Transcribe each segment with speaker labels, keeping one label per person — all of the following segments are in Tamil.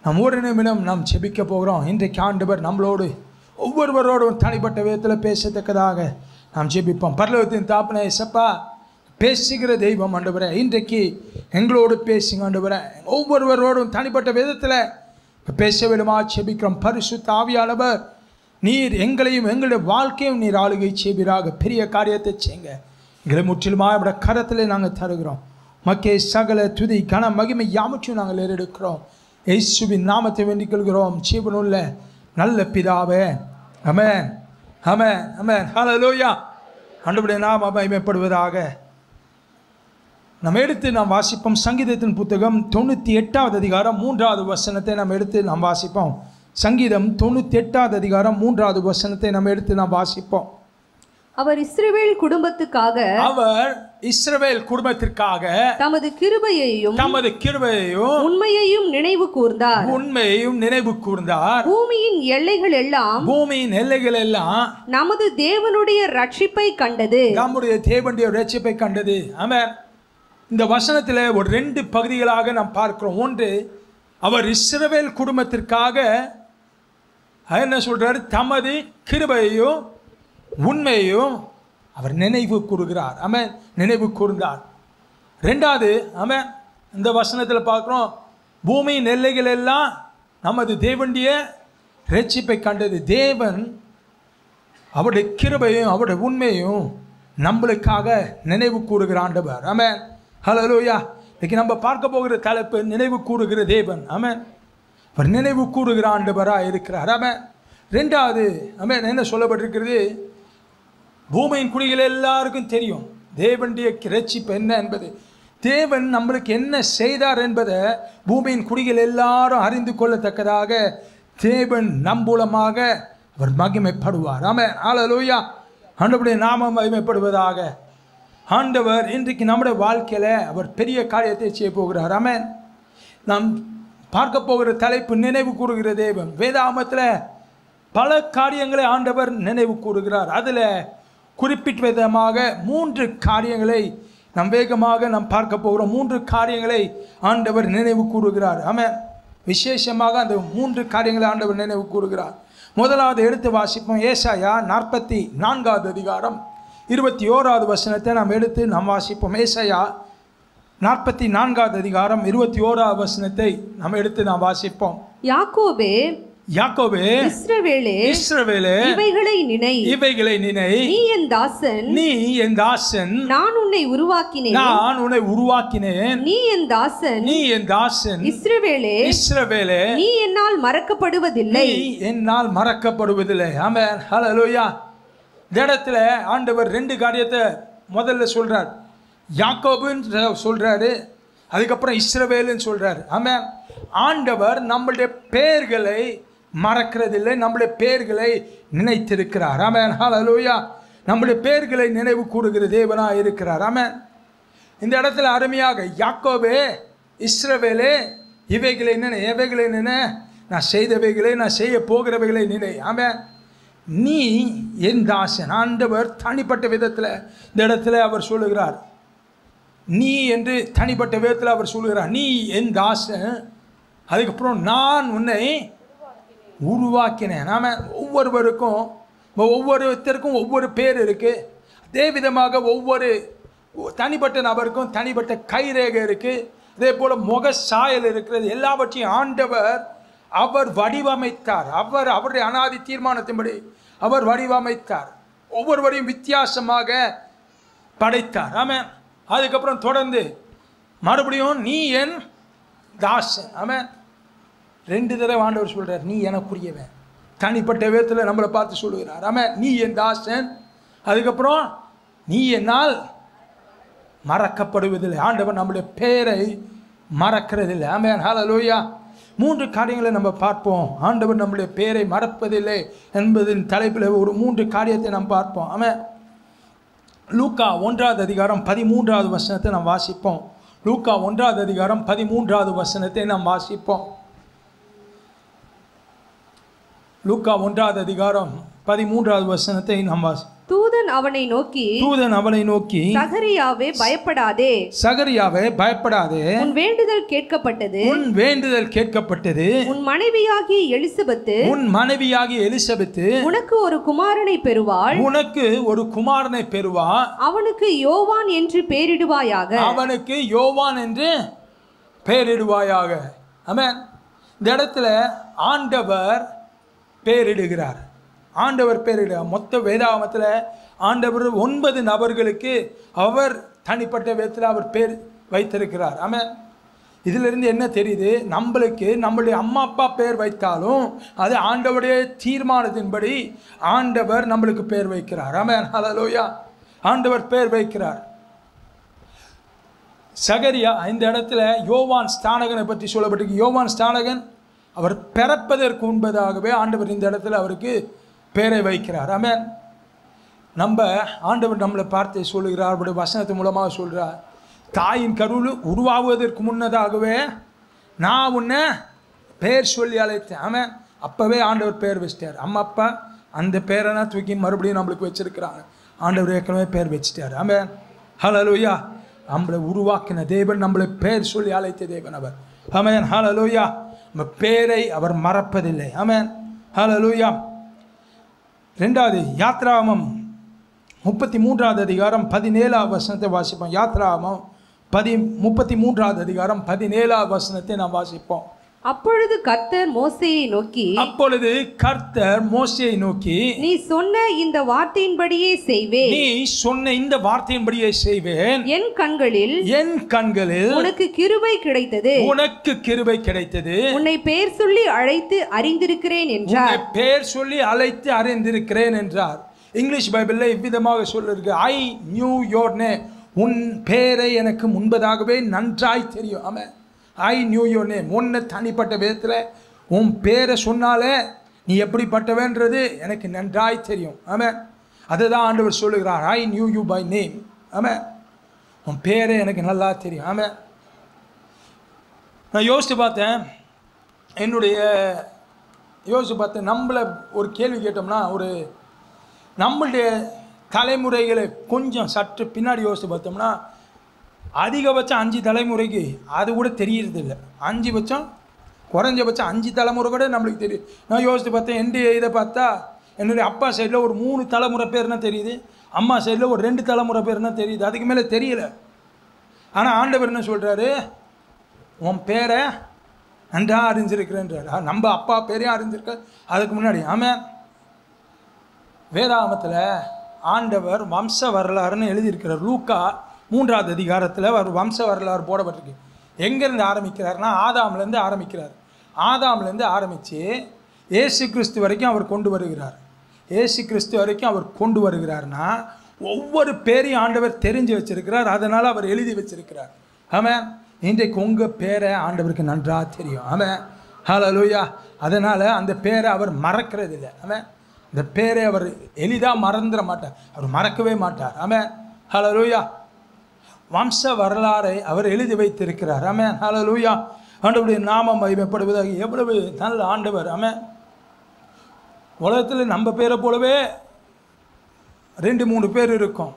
Speaker 1: நாம் ஒரு நிமிடம் நாம் செபிக்க போகிறோம் இன்றைக்கு ஆண்டவர் நம்மளோடு ஒவ்வொருவரோடும் தனிப்பட்ட விதத்தில் பேசத்தக்கதாக நாம் ஜெபிப்போம் பரலோகத்தின் தாப்பனை சப்பா பேசுகிற தெய்வம் ஆண்டவரே இன்றைக்கு எங்களோடு பேசுங்க ஆண்டவரே ஒவ்வொருவரோடும் தனிப்பட்ட விதத்தில் பேச விடுமா செபிக்கிறோம் பரிசு தாவியானவர் நீர் எங்களையும் எங்களுடைய வாழ்க்கையும் நீர் ஆளுகை செய்வீராக பெரிய காரியத்தை செய்யுங்க எங்களை முற்றிலுமாக நம்முடைய கரத்தில் நாங்கள் தருகிறோம் மக்கே சகல துதி கன மகிமை யாமற்றையும் நாங்கள் ஏறெடுக்கிறோம் இயேசுவின் நாமத்தை வேண்டிக் கொள்கிறோம் ஜீவனுள்ள நல்ல பிதாவே அமேன் அமேன் அமேன் ஹalleluya ஆண்டவருடைய நாம மகிமைப்படுவதாக நம்ம எடுத்து நாம் வாசிப்போம் சங்கீதத்தின் புத்தகம் தொண்ணூற்றி எட்டாவது அதிகாரம் மூன்றாவது வசனத்தை நாம் எடுத்து நாம் வாசிப்போம் சங்கீதம் தொண்ணூற்றி எட்டாவது அதிகாரம் மூன்றாவது வசனத்தை நாம் எடுத்து நாம் வாசிப்போம்
Speaker 2: அவர் இஸ்ரவேல் குடும்பத்துக்காக
Speaker 1: அவர் இஸ்ரவேல் குடும்பத்திற்காக
Speaker 2: தமது கிருபையையும்
Speaker 1: தமது கிருபையையும்
Speaker 2: உண்மையையும் நினைவு கூர்ந்தார்
Speaker 1: உண்மையையும் நினைவு கூர்ந்தார்
Speaker 2: பூமியின் எல்லைகள் எல்லாம்
Speaker 1: பூமியின் எல்லைகள் எல்லாம்
Speaker 2: நமது தேவனுடைய ரட்சிப்பை கண்டது
Speaker 1: நம்முடைய தேவனுடைய ரட்சிப்பை கண்டது ஆமென் இந்த வசனத்தில் ஒரு ரெண்டு பகுதிகளாக நாம் பார்க்கிறோம் ஒன்று அவர் இஸ்ரவேல் குடும்பத்திற்காக என்ன சொல்றாரு தமது கிருபையையும் உண்மையையும் அவர் நினைவு கூறுகிறார் ஆமென் நினைவு கூர்ந்தார் ரெண்டாவது ஆமென் இந்த வசனத்தில் பார்க்குறோம் பூமியின் எல்லைகள் எல்லாம் நமது தேவனுடைய ரட்சிப்பை கண்டது தேவன் அவருடைய கிருபையும் அவருடைய உண்மையும் நம்மளுக்காக நினைவு கூறுகிற ஆண்டவர் ஆமென் ஹalleluya இன்னைக்கு நம்ம பார்க்க போகிற தலைப்பு நினைவு கூறுகிற தேவன் ஆமென் அவர் நினைவு கூறுகிற ஆண்டவராக இருக்கிறார் ஆமென் ரெண்டாவது ஆமென் என்ன சொல்லப்பட்டிருக்கிறது பூமியின் குடிகள் எல்லாருக்கும் தெரியும் தேவனுடைய ரட்சிப்பு என்ன என்பது தேவன் நம்மளுக்கு என்ன செய்தார் என்பதை பூமியின் குடிகள் எல்லாரும் அறிந்து கொள்ளத்தக்கதாக தேவன் நம் மூலமாக அவர் மகிமைப்படுவார் ஆமென் ஹalleluya ஆண்டவருடைய நாமம் மகிமைப்படுவதாக ஆண்டவர் இன்றைக்கு நம்முடைய வாழ்க்கையில் அவர் பெரிய காரியத்தை செய்ய போகிறார் ஆமென் நாம் பார்க்க போகிற தலைப்பு நினைவு கூறுகிற தெய்வம் வேதாமத்தில் பல காரியங்களை ஆண்டவர் நினைவு கூறுகிறார் அதில் குறிப்பிட்ட விதமாக மூன்று காரியங்களை நாம் வேகமாக நாம் பார்க்க போகிறோம் மூன்று காரியங்களை ஆண்டவர் நினைவு கூறுகிறார் ஆமென் விசேஷமாக அந்த மூன்று காரியங்களை ஆண்டவர் நினைவு கூறுகிறார் முதலாவது எடுத்து வாசிப்போம் ஏசாயா நாற்பத்தி நான்காவது அதிகாரம் இருபத்தி ஓராவது வசனத்தை நாம் எடுத்து நாம் வாசிப்போம் ஏசாயா நாற்பத்தி நான்காவது அதிகாரம் இருபத்தி ஓராவது வசனத்தை நாம் எடுத்து நாம் வாசிப்போம்
Speaker 2: யாக்கோபே
Speaker 1: யாக்கோபே
Speaker 2: இஸ்ரவேலே
Speaker 1: இஸ்ரவேலே
Speaker 2: இவைகளை நினை
Speaker 1: இவைகளை நினை
Speaker 2: நீ என் தாசன்
Speaker 1: நீ என் தாசன்
Speaker 2: நான் உன்னை உருவாக்கினேன்
Speaker 1: நான் உன்னை உருவாக்கினேன்
Speaker 2: நீ என் தாசன்
Speaker 1: நீ என் தாசன்
Speaker 2: இஸ்ரவேலே
Speaker 1: இஸ்ரவேலே
Speaker 2: நீ என்னால் மறக்கப்படுவதில்லை
Speaker 1: நீ என்னால் மறக்கப்படுவதில்லை ஆமென் ஹalleluya இந்த இடத்துல ஆண்டவர் ரெண்டு காரியத்தை முதல்ல சொல்றார் யாக்கோபுன்னு சொல்றாரு அதுக்கப்புறம் இஸ்ரவேலுன்னு சொல்றாரு ஆமென் ஆண்டவர் நம்மளுடைய பெயர்களை மறக்கிறதில்லை நம்முடைய பெயர்களை நினைத்திருக்கிறார் ஆமென் ஹalleluya நம்முடைய பெயர்களை நினைவு கூறுகிற தேவனாக இருக்கிறார் ஆமென் இந்த இடத்துல அருமையாக யாக்கோபே இஸ்ரவேலே இவைகளை நினை எவைகளை நினை நான் செய்தவைகளை நான் செய்ய போகிறவைகளை நினை ஆமென் நீ என் தாசன் ஆண்டவர் தனிப்பட்ட விதத்தில் இந்த இடத்துல அவர் சொல்லுகிறார் நீ என்று தனிப்பட்ட விதத்தில் அவர் சொல்லுகிறார் நீ என் தாசன் அதுக்கப்புறம் நான் உன்னை உருவாக்கினேன் நாம ஒவ்வொருவருக்கும் ஒவ்வொருத்தருக்கும் ஒவ்வொரு பேர் இருக்குது அதே விதமாக ஒவ்வொரு தனிப்பட்ட நபருக்கும் தனிப்பட்ட கைரேகை இருக்குது அதே போல் முக சாயல் இருக்கிறது எல்லாவற்றையும் ஆண்டவர் அவர் வடிவமைத்தார் அவர் அவருடைய அனாதி தீர்மானத்தின்படி அவர் வடிவமைத்தார் ஒவ்வொருவரையும் வித்தியாசமாக படைத்தார் ஆமாம் அதுக்கப்புறம் தொடர்ந்து மறுபடியும் நீ என் தாசன் ஆமாம் ரெண்டு தடவை ஆண்டவர் சொல்றார் நீ எனக்குரியவன் தனிப்பட்ட விதத்தில் நம்மளை பார்த்து சொல்லுகிறார் ஆமாம் நீ என் தாசன் அதுக்கப்புறம் நீ என்னால் மறக்கப்படுவதில்லை ஆண்டவர் நம்முடைய பேரை மறக்கிறதில்லை ஆமாம் ஹalleluya மூன்று காரியங்களை நம்ம பார்ப்போம் ஆண்டவர் நம்முடைய பேரை மறப்பதில்லை என்பதின் தலைப்பில் ஒரு மூன்று காரியத்தை நாம் பார்ப்போம் ஆமாம் லூக்கா ஒன்றாவது அதிகாரம் பதிமூன்றாவது வசனத்தை நாம் வாசிப்போம் லூக்கா ஒன்றாவது அதிகாரம் பதிமூன்றாவது வசனத்தை நாம் வாசிப்போம் லூக்கா ஒன்றாவது அதிகாரம் பதிமூன்றாவது வசனத்தை நாம் வாசி
Speaker 2: தூதன் அவனை நோக்கி
Speaker 1: தூதன் அவனை நோக்கி
Speaker 2: சகரியாவே பயப்படாதே
Speaker 1: சகரியாவே பயப்படாதே
Speaker 2: உன் வேண்டுதல் கேட்கப்பட்டது
Speaker 1: உன் வேண்டுதல் கேட்கப்பட்டது
Speaker 2: உன் மனைவியாகிய எலிசபெத்து
Speaker 1: உன் மனைவியாகிய எலிசபெத்து
Speaker 2: உனக்கு ஒரு குமாரனை பெறுவாள்
Speaker 1: உனக்கு ஒரு குமாரனை பெறுவா
Speaker 2: அவனுக்கு யோவான் என்று பெயரிடுவாயாக
Speaker 1: அவனுக்கு யோவான் என்று பெயரிடுவாயாக ஆமென் இந்த இடத்துல ஆண்டவர் பெயரிடுகிறார் ஆண்டவர் பெயரிடுகிறார் மொத்த வேதாகமத்தில் ஆண்டவர் ஒன்பது நபர்களுக்கு அவர் தனிப்பட்ட விதத்தில் அவர் பேர் வைத்திருக்கிறார் ஆமென் இதிலிருந்து என்ன தெரியுது நம்மளுக்கு நம்மளுடைய அம்மா அப்பா பேர் வைத்தாலும் அது ஆண்டவருடைய தீர்மானத்தின்படி ஆண்டவர் நம்மளுக்கு பேர் வைக்கிறார் ஆமென் ஹalleluya ஆண்டவர் பேர் வைக்கிறார் சகரியா இந்த இடத்துல யோவான் ஸ்தானகனை பற்றி சொல்லப்பட்டிருக்கு யோவான் ஸ்தானகன் அவர் பிறப்பதற்கு முன்பதாகவே ஆண்டவர் இந்த இடத்துல அவருக்கு பேரை வைக்கிறார் ஆமென் நம்ம ஆண்டவர் நம்மளை பார்த்து சொல்லுகிறார் அவருடைய வசனத்து மூலமாக சொல்கிறார் தாயின் கருவில் உருவாகுவதற்கு முன்னதாகவே நான் உன்னை பேர் சொல்லி அழைத்தேன் ஆமென் அப்போவே ஆண்டவர் பேர் வச்சிட்டார் அம்மா அப்பா அந்த பேரை தூக்கி மறுபடியும் நம்மளுக்கு வச்சிருக்கிறாங்க ஆண்டவர் ஏற்கனவே பேர் வச்சிட்டார் ஆமென் ஹalleluya நம்மளை உருவாக்கின தேவன் நம்மளை பேர் சொல்லி அழைத்த தேவன் அவர் ஆமென் ஹalleluya நம்ம பேரை அவர் மறப்பதில்லை ஆமென் ஹalleluya ரெண்டாவது யாத்ராமம் முப்பத்தி மூன்றாவது அதிகாரம் பதினேழாவது வசனத்தை வாசிப்போம் யாத்ராமம் பதி முப்பத்தி மூன்றாவது அதிகாரம் பதினேழாவது வசனத்தை நாம் வாசிப்போம்
Speaker 2: அப்பொழுது கர்த்தர் மோசேயை நோக்கி
Speaker 1: அப்பொழுது கர்த்தர் மோசேயை நோக்கி
Speaker 2: நீ சொன்ன இந்த வார்த்தையின்படியே செய்வேன்
Speaker 1: நீ சொன்ன இந்த வார்த்தையின்படியே செய்வேன்
Speaker 2: என் கண்களில்
Speaker 1: என் கண்களில்
Speaker 2: உனக்கு கிருபை கிடைத்தது
Speaker 1: உனக்கு கிருபை கிடைத்தது
Speaker 2: உன்னை பெயர் சொல்லி அழைத்து அறிந்திருக்கிறேன் என்றார்
Speaker 1: உன்னை பேர் சொல்லி அழைத்து அறிந்திருக்கிறேன் என்றார் இங்கிலீஷ் பைபிளில் இவ்விதமாக சொல்லிருக்கு ஐ நியூ யோர் நே உன் பேரை எனக்கு முன்பதாகவே நன்றாய் தெரியும் ஆமாம் ஐ நியூ யோர் நேம் உன்னை தனிப்பட்ட விதத்தில் உன் பேரை சொன்னாலே நீ எப்படிப்பட்டவன்றது எனக்கு நன்றாய் தெரியும் ஆமாம் அதுதான் ஆண்டவர் சொல்லுகிறார் I knew you by name ஆமாம் உன் பேரை எனக்கு நல்லா தெரியும் ஆமாம் நான் யோசித்து பார்த்தேன் என்னுடைய யோசித்து பார்த்தேன் நம்மளை ஒரு கேள்வி கேட்டோம்னா ஒரு நம்மளுடைய தலைமுறைகளை கொஞ்சம் சற்று பின்னாடி யோசித்து பார்த்தோம்னா அதிகபட்சம் அஞ்சு தலைமுறைக்கு அது கூட தெரியறது இல்லை அஞ்சு பட்சம் குறைஞ்சபட்சம் அஞ்சு தலைமுறை கூட நம்மளுக்கு தெரியும் நான் யோசித்து பார்த்தேன் என்னுடைய இதை பார்த்தா என்னுடைய அப்பா சைடில் ஒரு மூணு தலைமுறை பேர்னா தெரியுது அம்மா சைடில் ஒரு ரெண்டு தலைமுறை பேர்னா தெரியுது அதுக்கு மேலே தெரியல ஆனால் ஆண்டவர் என்ன சொல்கிறாரு உன் பேரை நன்றாக அறிஞ்சிருக்கிறேன்றார் ஆ, நம்ம அப்பா பேரையும் அறிஞ்சிருக்க அதுக்கு முன்னாடி ஆமாம் வேதாகமத்தில் ஆண்டவர் வம்ச வரலாறுன்னு எழுதியிருக்கிறார் லூக்கா மூன்றாவது அதிகாரத்தில் ஒரு வம்ச வரலாறு போடப்பட்டிருக்கு எங்கேருந்து ஆரம்பிக்கிறார்னா ஆதாம்லேருந்து ஆரம்பிக்கிறார் ஆதாம்லேருந்து ஆரம்பித்து ஏசு கிறிஸ்து வரைக்கும் அவர் கொண்டு வருகிறார் ஏசு கிறிஸ்து வரைக்கும் அவர் கொண்டு வருகிறார்னா ஒவ்வொரு பேரையும் ஆண்டவர் தெரிஞ்சு வச்சிருக்கிறார் அதனால் அவர் எழுதி வச்சிருக்கிறார் ஆமாம் இன்றைக்கு உங்கள் பேரை ஆண்டவருக்கு நன்றாக தெரியும் ஆமாம் ஹalleluya அதனால் அந்த பேரை அவர் மறக்கிறது இல்லை ஆமாம் இந்த பேரை அவர் எளிதாக மறந்துட மாட்டார் அவர் மறக்கவே மாட்டார் ஆமாம் ஹalleluya வம்ச வரலாறை அவர் எழுதி வைத்திருக்கிறார் ஆமாம் ஹalleluya ஆண்டவருடைய நாமம் மகிமைப்படுவதாக எவ்வளவு நல்ல ஆண்டவர் ஆமாம் உலகத்தில் நம்ம பேரை போலவே ரெண்டு மூணு பேர் இருக்கும்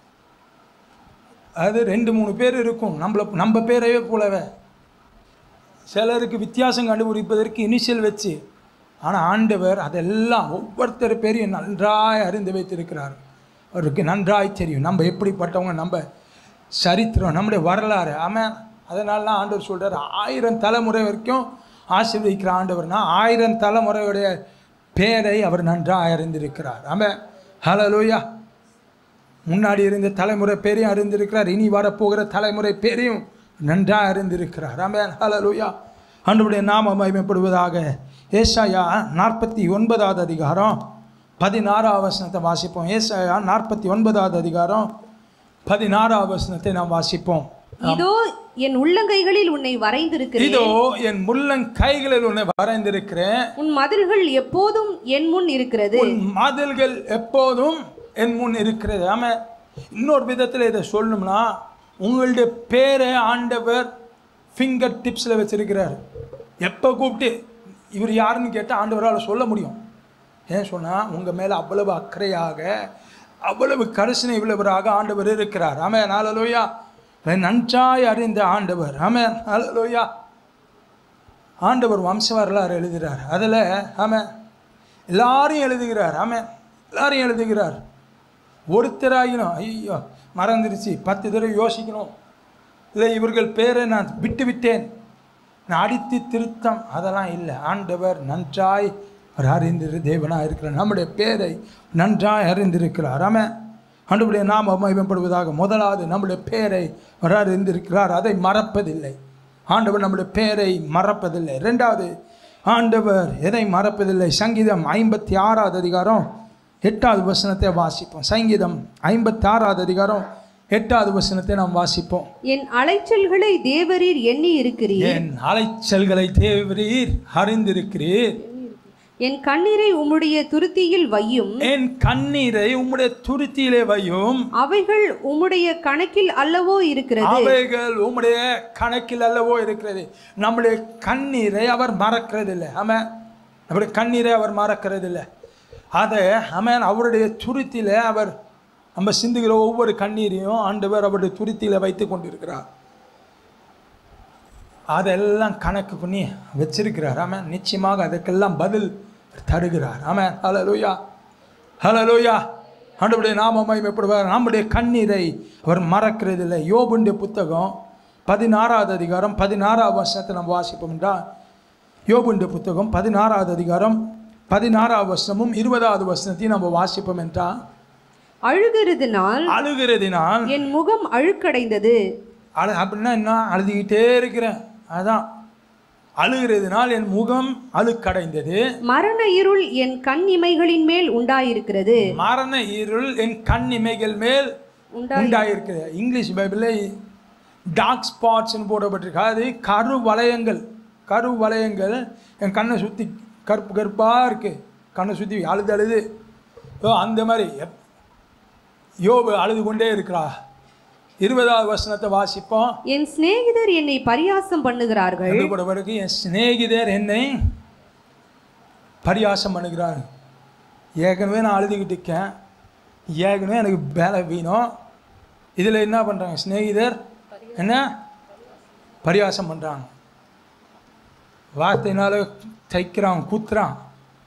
Speaker 1: அது ரெண்டு மூணு பேர் இருக்கும் நம்மளை நம்ம பேரையே போலவே சிலருக்கு வித்தியாசம் கண்டுபிடிப்பதற்கு இனிஷியல் வச்சு ஆனால் ஆண்டவர் அதெல்லாம் ஒவ்வொருத்தர் பேரையும் நன்றாய் அறிந்து வைத்திருக்கிறார் அவருக்கு நன்றாய் தெரியும் நம்ம எப்படிப்பட்டவங்க நம்ம சரித்திரம் நம்முடைய வரலாறு ஆமாம் அதனாலலாம் ஆண்டவர் சொல்கிறார் ஆயிரம் தலைமுறை வரைக்கும் ஆசீர்வதிக்கிற ஆண்டவர்னா ஆயிரம் தலைமுறையுடைய பேரை அவர் நன்றாக அறிந்திருக்கிறார் ஆமாம் ஹalleluya முன்னாடி இருந்த தலைமுறை பேரையும் அறிந்திருக்கிறார் இனி வரப்போகிற தலைமுறை பேரையும் நன்றாக அறிந்திருக்கிறார் ஆமென் ஹalleluya ஆண்டவருடைய நாம மகிமைப்படுவதாக ஏசாயா நாற்பத்தி ஒன்பதாவது அதிகாரம் பதினாறாவது வசனத்தை வாசிப்போம் ஏசாயா நாற்பத்தி ஒன்பதாவது அதிகாரம் பதினாறாவது வசனத்தை நாம் வாசிப்போம்
Speaker 2: இதோ என் உள்ளங்கைகளில் உன்னை வரைந்திருக்கிறேன்
Speaker 1: இதோ என் முள்ளங் கைகளில் உன்னை வரைந்திருக்கிறேன்
Speaker 2: உன் மதில்கள் எப்போதும் என் முன் இருக்கிறது
Speaker 1: உன் மதில்கள் எப்போதும் என் முன் இருக்கிறது ஆமா இன்னொரு விதத்தில் இதை சொல்லணும்னா உங்களுடைய பேரை ஆண்டவர் ஃபிங்கர் டிப்ஸில் வச்சிருக்கிறார் எப்போ கூப்பிட்டு இவர் யாருன்னு கேட்டால் ஆண்டவரால் சொல்ல முடியும் ஏன் சொன்னால் உங்கள் மேலே அவ்வளவு அக்கறையாக அவ்வளவு கரிசனை உள்ளவராக ஆண்டவர் இருக்கிறார் ஆமென் ஹalleluya நன்றாய் அறிந்த ஆண்டவர் ஆமென் ஹalleluya ஆண்டவர் வம்ச வரலாறு எழுதுகிறார் அதில் ஆமென் எல்லாரையும் எழுதுகிறார் ஆமென் எல்லாரையும் எழுதுகிறார் ஒருத்தராகினும் ஐயோ மறந்துருச்சு பத்து தடவை யோசிக்கணும் இல்லை இவர்கள் பேரை நான் விட்டு விட்டேன் நான் அடித்து திருத்தம் அதெல்லாம் இல்லை ஆண்டவர் நன்றாய் அவர் அறிந்திரு தேவனாக இருக்கிறார் நம்முடைய பேரை நன்றாய் அறிந்திருக்கிறார் ஆமென் ஆண்டவருடைய நாம மகிமைப்படுவதாக முதலாவது நம்முடைய பேரை அவர் அறிந்திருக்கிறார் அதை மறப்பதில்லை ஆண்டவர் நம்முடைய பேரை மறப்பதில்லை ரெண்டாவது ஆண்டவர் எதை மறப்பதில்லை சங்கீதம் ஐம்பத்தி ஆறாவது அதிகாரம் எட்டாவது வசனத்தை வாசிப்போம் சங்கீதம் ஐம்பத்தி ஆறாவது அதிகாரம் எட்டாவது வசனத்தை நாம் வாசிப்போம்
Speaker 2: என் அலைச்சல்களை தேவரீர் எண்ணி இருக்கிறீர்
Speaker 1: என் அலைச்சல்களை தேவரீர் அறிந்திருக்கிறீர்
Speaker 2: என் கண்ணீரை உம்முடைய துருத்தியில் வையும்
Speaker 1: என் கண்ணீரை உம்முடைய துருத்தியிலே வையும்
Speaker 2: அவைகள் உம்முடைய கணக்கில் அல்லவோ இருக்கிறது
Speaker 1: அவைகள் உம்முடைய கணக்கில் அல்லவோ இருக்கிறது நம்முடைய கண்ணீரை அவர் மறக்கிறதில்லை ஆமாம் நம்முடைய கண்ணீரை அவர் மறக்கிறதில்லை அதை ஆமாம் அவருடைய துருத்தியில அவர் நம்ம சிந்துகிற ஒவ்வொரு கண்ணீரையும் ஆண்டவர் அவருடைய துருத்தியில வைத்து கொண்டிருக்கிறார் அதெல்லாம் கணக்கு பண்ணி வச்சிருக்கிறார் ஆமாம் நிச்சயமாக அதற்கெல்லாம் பதில் தருகிறார் ஆமாம் ஹலலூயா ஹலலூயா ஆண்டவருடைய நாம மகிமைப்படுவார் நம்முடைய கண்ணீரை அவர் மறக்கிறதில்லை யோபுடைய புத்தகம் பதினாறாவது அதிகாரம் பதினாறாவது வருஷத்தை நம்ம வாசிப்போம் என்றால் யோபுடைய புத்தகம் பதினாறாவது அதிகாரம் பதினாறாவது வருஷமும் இருபதாவது வருஷத்தையும் நம்ம வாசிப்போம் என்றால்
Speaker 2: அழுகிறதுனால்
Speaker 1: அழுகிறதினால்
Speaker 2: என் முகம் அழுக்கடைந்தது
Speaker 1: அழு அப்படின்னா என்ன அழுதுகிட்டே இருக்கிறேன் அதான் அழுகிறதுனால் என் முகம் அழுக்கடைந்தது
Speaker 2: மரண இருள் என் கண் இமைகளின் மேல் உண்டாயிருக்கிறது
Speaker 1: மரண இருள் என் கண் இமைகள் மேல்
Speaker 2: உண்டாய்
Speaker 1: உண்டாயிருக்கிறது இங்கிலீஷ் பைபிளில் டார்க் ஸ்பாட்ஸ்னு போடப்பட்டிருக்கு அது கரு வளையங்கள் கரு வளையங்கள் என் கண்ணை சுற்றி கருப்பு கருப்பாக இருக்குது கண்ணை சுற்றி அழுது அழுது ஓ அந்த மாதிரி எப் யோபு அழுது கொண்டே இருக்கிறா இருபதாவது வசனத்தை வாசிப்போம்
Speaker 2: என் சிநேகிதர் என்னை பரியாசம் பண்ணுகிறார்கள்
Speaker 1: எழுதப்படுவதற்கு என் சிநேகிதர் என்னை பரியாசம் பண்ணுகிறார் ஏற்கனவே நான் அழுதுகிட்டு இருக்கேன் ஏற்கனவே எனக்கு வேலை வீணும் இதில் என்ன பண்ணுறாங்க சிநேகிதர் என்ன பரியாசம் பண்ணுறாங்க வார்த்தையினால தைக்கிறான் குத்துறான்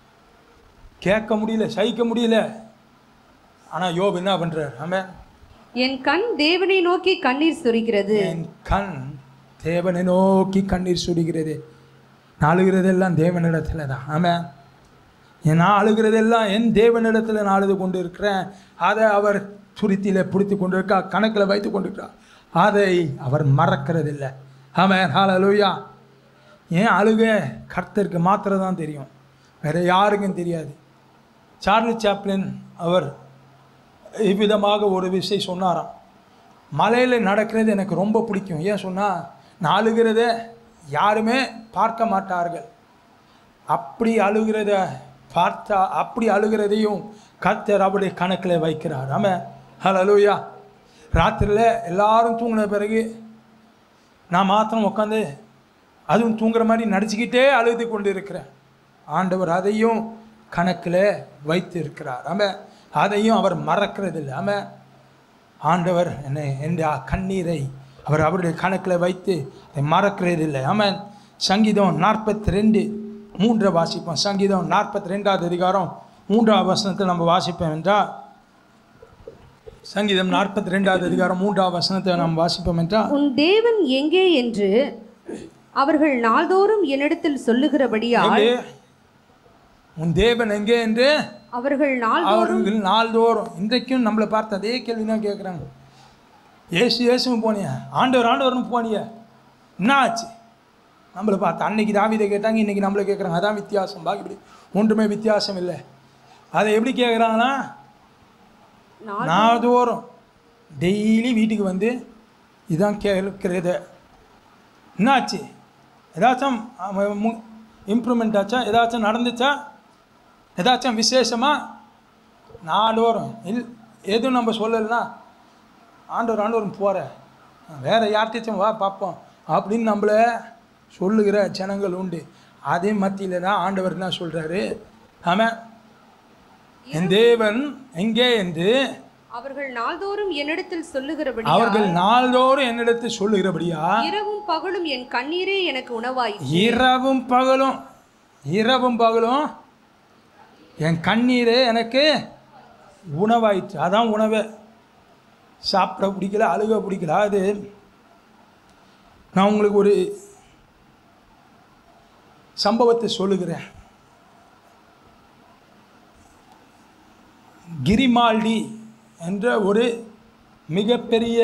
Speaker 1: கேட்க முடியல சகிக்க முடியல ஆனால் யோபு என்ன பண்ணுறார் ஆமாம்
Speaker 2: என் கண் தேவனை நோக்கி கண்ணீர் சொரிகிறது
Speaker 1: என் கண் தேவனை நோக்கி கண்ணீர் சுடுகிறது நான் அழுகிறதெல்லாம் தேவனிடத்தில் தான் ஆமாம் நான் அழுகிறதெல்லாம் என் தேவனிடத்தில் நான் அழுது கொண்டு இருக்கிறேன் அதை அவர் துருத்தியில் பிடித்து கொண்டு இருக்கா கணக்கில் வைத்து கொண்டு இருக்கிறார் அதை அவர் மறக்கிறதில்லை ஆமாம் ஹalleluya ஏன் அழுக கர்த்தருக்கு மாத்திரம் தான் தெரியும் வேறு யாருக்கும் தெரியாது சார்லி சாப்ளின் அவர் இவ்விதமாக ஒரு விஷயம் சொன்னாராம் மலையில் நடக்கிறது எனக்கு ரொம்ப பிடிக்கும் ஏன் சொன்னால் நான் அழுகிறத யாருமே பார்க்க மாட்டார்கள் அப்படி அழுகிறத பார்த்தா அப்படி அழுகிறதையும் கர்த்தர் அவருடைய கணக்கில் வைக்கிறார் ஆமாம் ஹலலூயா ராத்திரியில் எல்லாரும் தூங்கின பிறகு நான் மாத்திரம் உட்காந்து அதுவும் தூங்குற மாதிரி நடிச்சுக்கிட்டே அழுது கொண்டு இருக்கிறேன் ஆண்டவர் அதையும் கணக்கில் வைத்து இருக்கிறார் ஆமாம் அதையும் அவர் மறக்கிறதில்லை ஆமாம் ஆண்டவர் என்னை என் கண்ணீரை அவர் அவருடைய கணக்கில் வைத்து அதை மறக்கிறதில்லை ஆமாம் சங்கீதம் நாற்பத்தி ரெண்டு மூன்றை வாசிப்போம் சங்கீதம் நாற்பத்தி ரெண்டாவது அதிகாரம் மூன்றாவது வசனத்தை நம்ம வாசிப்போம் என்றால் சங்கீதம் நாற்பத்தி ரெண்டாவது அதிகாரம் மூன்றாவது வசனத்தை நாம் வாசிப்போம் என்றால்
Speaker 2: உன் தேவன் எங்கே என்று அவர்கள் நாள்தோறும் என்னிடத்தில் சொல்லுகிறபடியால்
Speaker 1: எங்கே உன் தேவன் எங்கே என்று
Speaker 2: அவர்கள் நாள்
Speaker 1: அவர்கள் நாள்தோறும் இன்றைக்கும் நம்மளை பார்த்து அதே கேள்வி தான் கேட்குறாங்க ஏசு ஏசுன்னு போனிய ஆண்டவர் ஆண்டவர்னு போனிய என்ன ஆச்சு நம்மளை பார்த்து அன்னைக்கு தாவிதை கேட்டாங்க இன்னைக்கு நம்மளை கேட்குறாங்க அதான் வித்தியாசம் பாக்கி இப்படி ஒன்றுமே வித்தியாசம் இல்லை அதை எப்படி கேட்குறாங்கன்னா
Speaker 2: நாள்
Speaker 1: நாள்தோறும் டெய்லி வீட்டுக்கு வந்து இதான் கேட்குறது என்னாச்சு ஏதாச்சும் இம்ப்ரூவ்மெண்ட் ஆச்சா ஏதாச்சும் நடந்துச்சா ஏதாச்சும் விசேஷமாக நாடோறும் இல் எதுவும் நம்ம சொல்லலைன்னா ஆண்டவர் ஆண்டவரும் போகிற வேறு யார்கிட்டச்சும் வா பார்ப்போம் அப்படின்னு நம்மள சொல்லுகிற ஜனங்கள் உண்டு அதே மத்தியில் தான் ஆண்டவர் என்ன சொல்கிறாரு ஆமாம் என் தேவன் எங்கே என்று
Speaker 2: அவர்கள் நாள்தோறும் என்னிடத்தில் சொல்லுகிறபடி
Speaker 1: அவர்கள் நாள்தோறும் என்னிடத்தில் சொல்லுகிறபடியா
Speaker 2: இரவும் பகலும் என் கண்ணீரே எனக்கு உணவாய்
Speaker 1: இரவும் பகலும் இரவும் பகலும் என் கண்ணீரே எனக்கு உணவாயிற்று அதான் உணவு சாப்பிட பிடிக்கல அழுக பிடிக்கல அது நான் உங்களுக்கு ஒரு சம்பவத்தை சொல்லுகிறேன் கிரிமால்டி என்ற ஒரு மிகப்பெரிய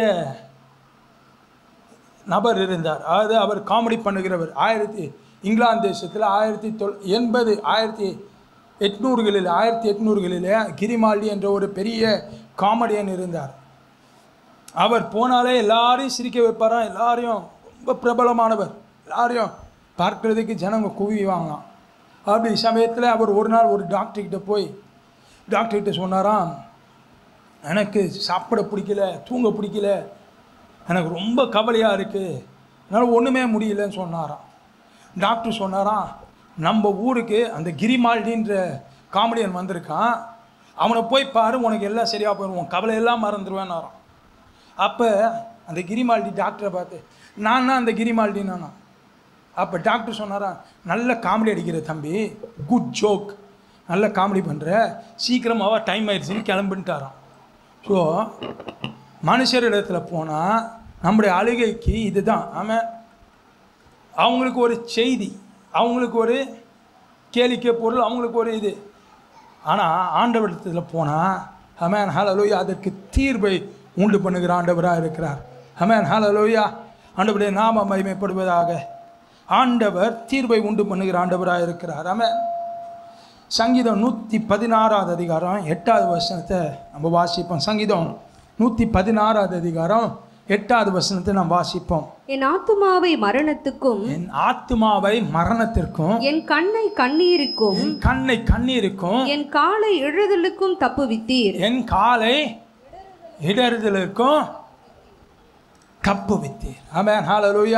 Speaker 1: நபர் இருந்தார் அதாவது அவர் காமெடி பண்ணுகிறவர் ஆயிரத்தி இங்கிலாந்து தேசத்தில் ஆயிரத்தி தொள் எண்பது ஆயிரத்தி எட்நூறுகளில் ஆயிரத்தி எட்நூறுகளில் கிரிமால்டி என்ற ஒரு பெரிய காமெடியன் இருந்தார் அவர் போனாலே எல்லாரையும் சிரிக்க வைப்பாராம் எல்லாரையும் ரொம்ப பிரபலமானவர் எல்லாரையும் பார்க்கிறதுக்கு ஜனங்க குவிவாங்களாம் அப்படி சமயத்தில் அவர் ஒரு நாள் ஒரு டாக்டர்கிட்ட போய் டாக்டர்கிட்ட சொன்னாராம் எனக்கு சாப்பிட பிடிக்கல தூங்க பிடிக்கல எனக்கு ரொம்ப கவலையாக இருக்குது என்னால் ஒன்றுமே முடியலன்னு சொன்னாராம் டாக்டர் சொன்னாராம் நம்ம ஊருக்கு அந்த கிரிமால்டின்ற காமெடியன் வந்திருக்கான் அவனை போய் பாரு உனக்கு எல்லாம் சரியாக போயிடும் உன் கவலையெல்லாம் மறந்துடுவேன்னாராம் அப்போ அந்த கிரிமால்டி டாக்டரை பார்த்து நான் தான் அந்த கிரிமால்டி நானா அப்போ டாக்டர் சொன்னாரா நல்ல காமெடி அடிக்கிற தம்பி குட் ஜோக் நல்ல காமெடி பண்ணுற சீக்கிரமாவா டைம் ஆயிடுச்சுன்னு கிளம்புன்ட்டாராம் ஸோ மனுஷரிடத்துல போனால் நம்முடைய அழுகைக்கு இதுதான் ஆமாம் அவங்களுக்கு ஒரு செய்தி அவங்களுக்கு ஒரு கேளிக்கை பொருள் அவங்களுக்கு ஒரு இது ஆனால் ஆண்டவரிடத்தில் போனால் அமேன் ஹலலோயா அதற்கு தீர்வை உண்டு பண்ணுகிற ஆண்டவராக இருக்கிறார் அமேன் ஹலலோயா ஆண்டவருடைய நாம மகிமைப்படுவதாக ஆண்டவர் தீர்வை உண்டு பண்ணுகிற ஆண்டவராக இருக்கிறார் அமேன் சங்கீதம் நூற்றி பதினாறாவது அதிகாரம் எட்டாவது வசனத்தை நம்ம வாசிப்போம் சங்கீதம் நூற்றி பதினாறாவது அதிகாரம் எட்டாவது வசனத்தை நாம் வாசிப்போம்
Speaker 2: என் ஆத்துமாவை மரணத்துக்கும்
Speaker 1: என் ஆத்மாவை மரணத்திற்கும்
Speaker 2: என் கண்ணை கண்ணீருக்கும்
Speaker 1: என் கண்ணை கண்ணீருக்கும்
Speaker 2: என் காலை எழுதலுக்கும் தப்புவித்தீர்
Speaker 1: என் காலை இடறுதலுக்கும் தப்பு வித்தீர் ஆமென் ஹalleluya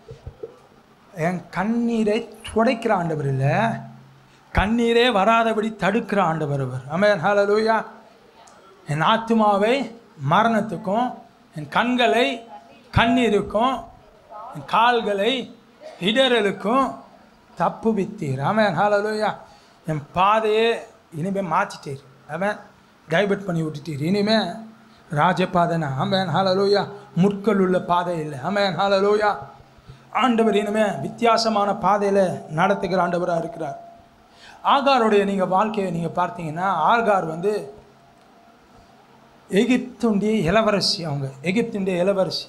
Speaker 1: என் கண்ணீரை துடைக்கிற ஆண்டவர் இல்லை கண்ணீரே வராதபடி தடுக்கிற ஆண்டவர் அவர் ஆமென் ஹalleluya என் ஆத்மாவை மரணத்துக்கும் என் கண்களை கண்ணீருக்கும் என் கால்களை இடறலுக்கும் தப்பு வித்தீர் ஆமென் ஹalleluya என் பாதையே இனிமேல் மாற்றிட்டீர் ஆமென் டைவர்ட் பண்ணி விட்டுட்டீர் இனிமே ராஜபாதைனா ஆமென் ஹalleluya முட்கள் உள்ள பாதை இல்லை ஆமென் ஹalleluya ஆண்டவர் இனிமே வித்தியாசமான பாதையில் நடத்துகிற ஆண்டவராக இருக்கிறார் ஆகாருடைய நீங்கள் வாழ்க்கையை நீங்கள் பார்த்தீங்கன்னா ஆகார் வந்து எகிப்துடைய இளவரசி அவங்க எகிப்துடைய இளவரசி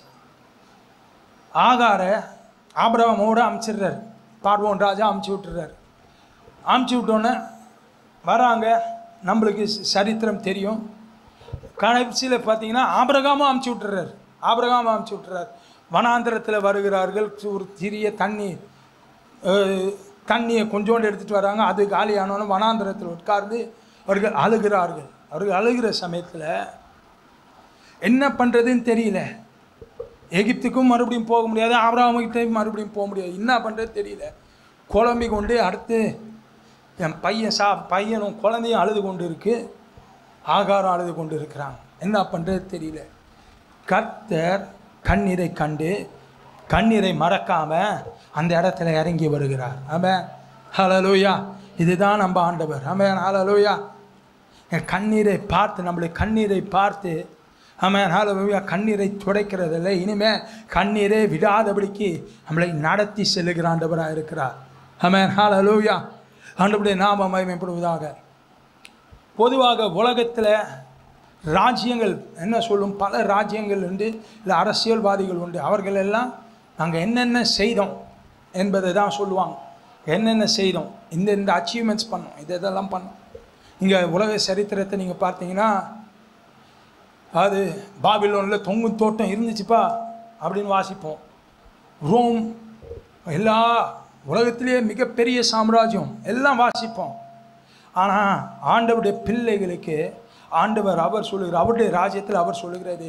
Speaker 1: ஆகாரை ஆபிரகமோடு அமுச்சிடுறார் பார்வோன் ராஜா அமுச்சு விட்டுறார் அமுச்சு விட்டோன்னே வராங்க நம்மளுக்கு ச- சரித்திரம் தெரியும் கடைசியில் பார்த்தீங்கன்னா ஆபிரகாமும் அமுச்சு விட்டுறார் ஆபிரகாமும் அமுச்சு விட்டுறார் வனாந்திரத்தில் வருகிறார்கள் ஒரு சிறிய தண்ணி அஹ், தண்ணியை கொஞ்சோண்டு எடுத்துகிட்டு வராங்க அது காலியானோன்னு வனாந்திரத்தில் உட்கார்ந்து அவர்கள் அழுகிறார்கள் அவர்கள் அழுகிற சமயத்தில் என்ன பண்ணுறதுன்னு தெரியல எகிப்துக்கும் மறுபடியும் போக முடியாது ஆபிரகாமுக்கிட்டையும் மறுபடியும் போக முடியாது என்ன பண்ணுறது தெரியல குழம்பி கொண்டு அடுத்து என் பையன் சா பையனும் குழந்தையும் அழுது கொண்டு இருக்கு ஆகாரம் அழுது கொண்டு இருக்கிறாங்க என்ன பண்ணுறது தெரியல கர்த்தர் கண்ணீரை கண்டு கண்ணீரை மறக்காம அந்த இடத்துல இறங்கி வருகிறார் ஆமென் ஹalleluya இதுதான் நம்ம ஆண்டவர் ஆமென் ஹalleluya என் கண்ணீரை பார்த்து நம்மளுடைய கண்ணீரை பார்த்து ஆமென் ஹalleluya கண்ணீரை துடைக்கிறதில்லை இனிமே கண்ணீரே விடாதபடிக்கு நம்மளை நடத்தி செல்லுகிற ஆண்டவராக இருக்கிறார் ஆமென் ஹalleluya ஆண்டவருடைய நாம மகிமைப்படுவதாக பொதுவாக உலகத்தில் ராஜ்யங்கள் என்ன சொல்லும் பல ராஜ்யங்கள் உண்டு இல்லை அரசியல்வாதிகள் உண்டு அவர்கள் எல்லாம் நாங்கள் என்னென்ன செய்தோம் என்பதை தான் சொல்லுவாங்க என்னென்ன செய்தோம் இந்த இந்த அச்சீவ்மெண்ட்ஸ் பண்ணோம் இது இதெல்லாம் பண்ணோம் இங்கே உலக சரித்திரத்தை நீங்கள் பார்த்தீங்கன்னா அது பாபிலோனில் தொங்கு தோட்டம் இருந்துச்சுப்பா அப்படின்னு வாசிப்போம் ரோம் எல்லா உலகத்திலேயே மிகப்பெரிய சாம்ராஜ்யம் எல்லாம் வாசிப்போம் ஆனால் ஆண்டவருடைய பிள்ளைகளுக்கு ஆண்டவர் அவர் சொல்லுகிறார் அவருடைய ராஜ்யத்தில் அவர் சொல்லுகிறது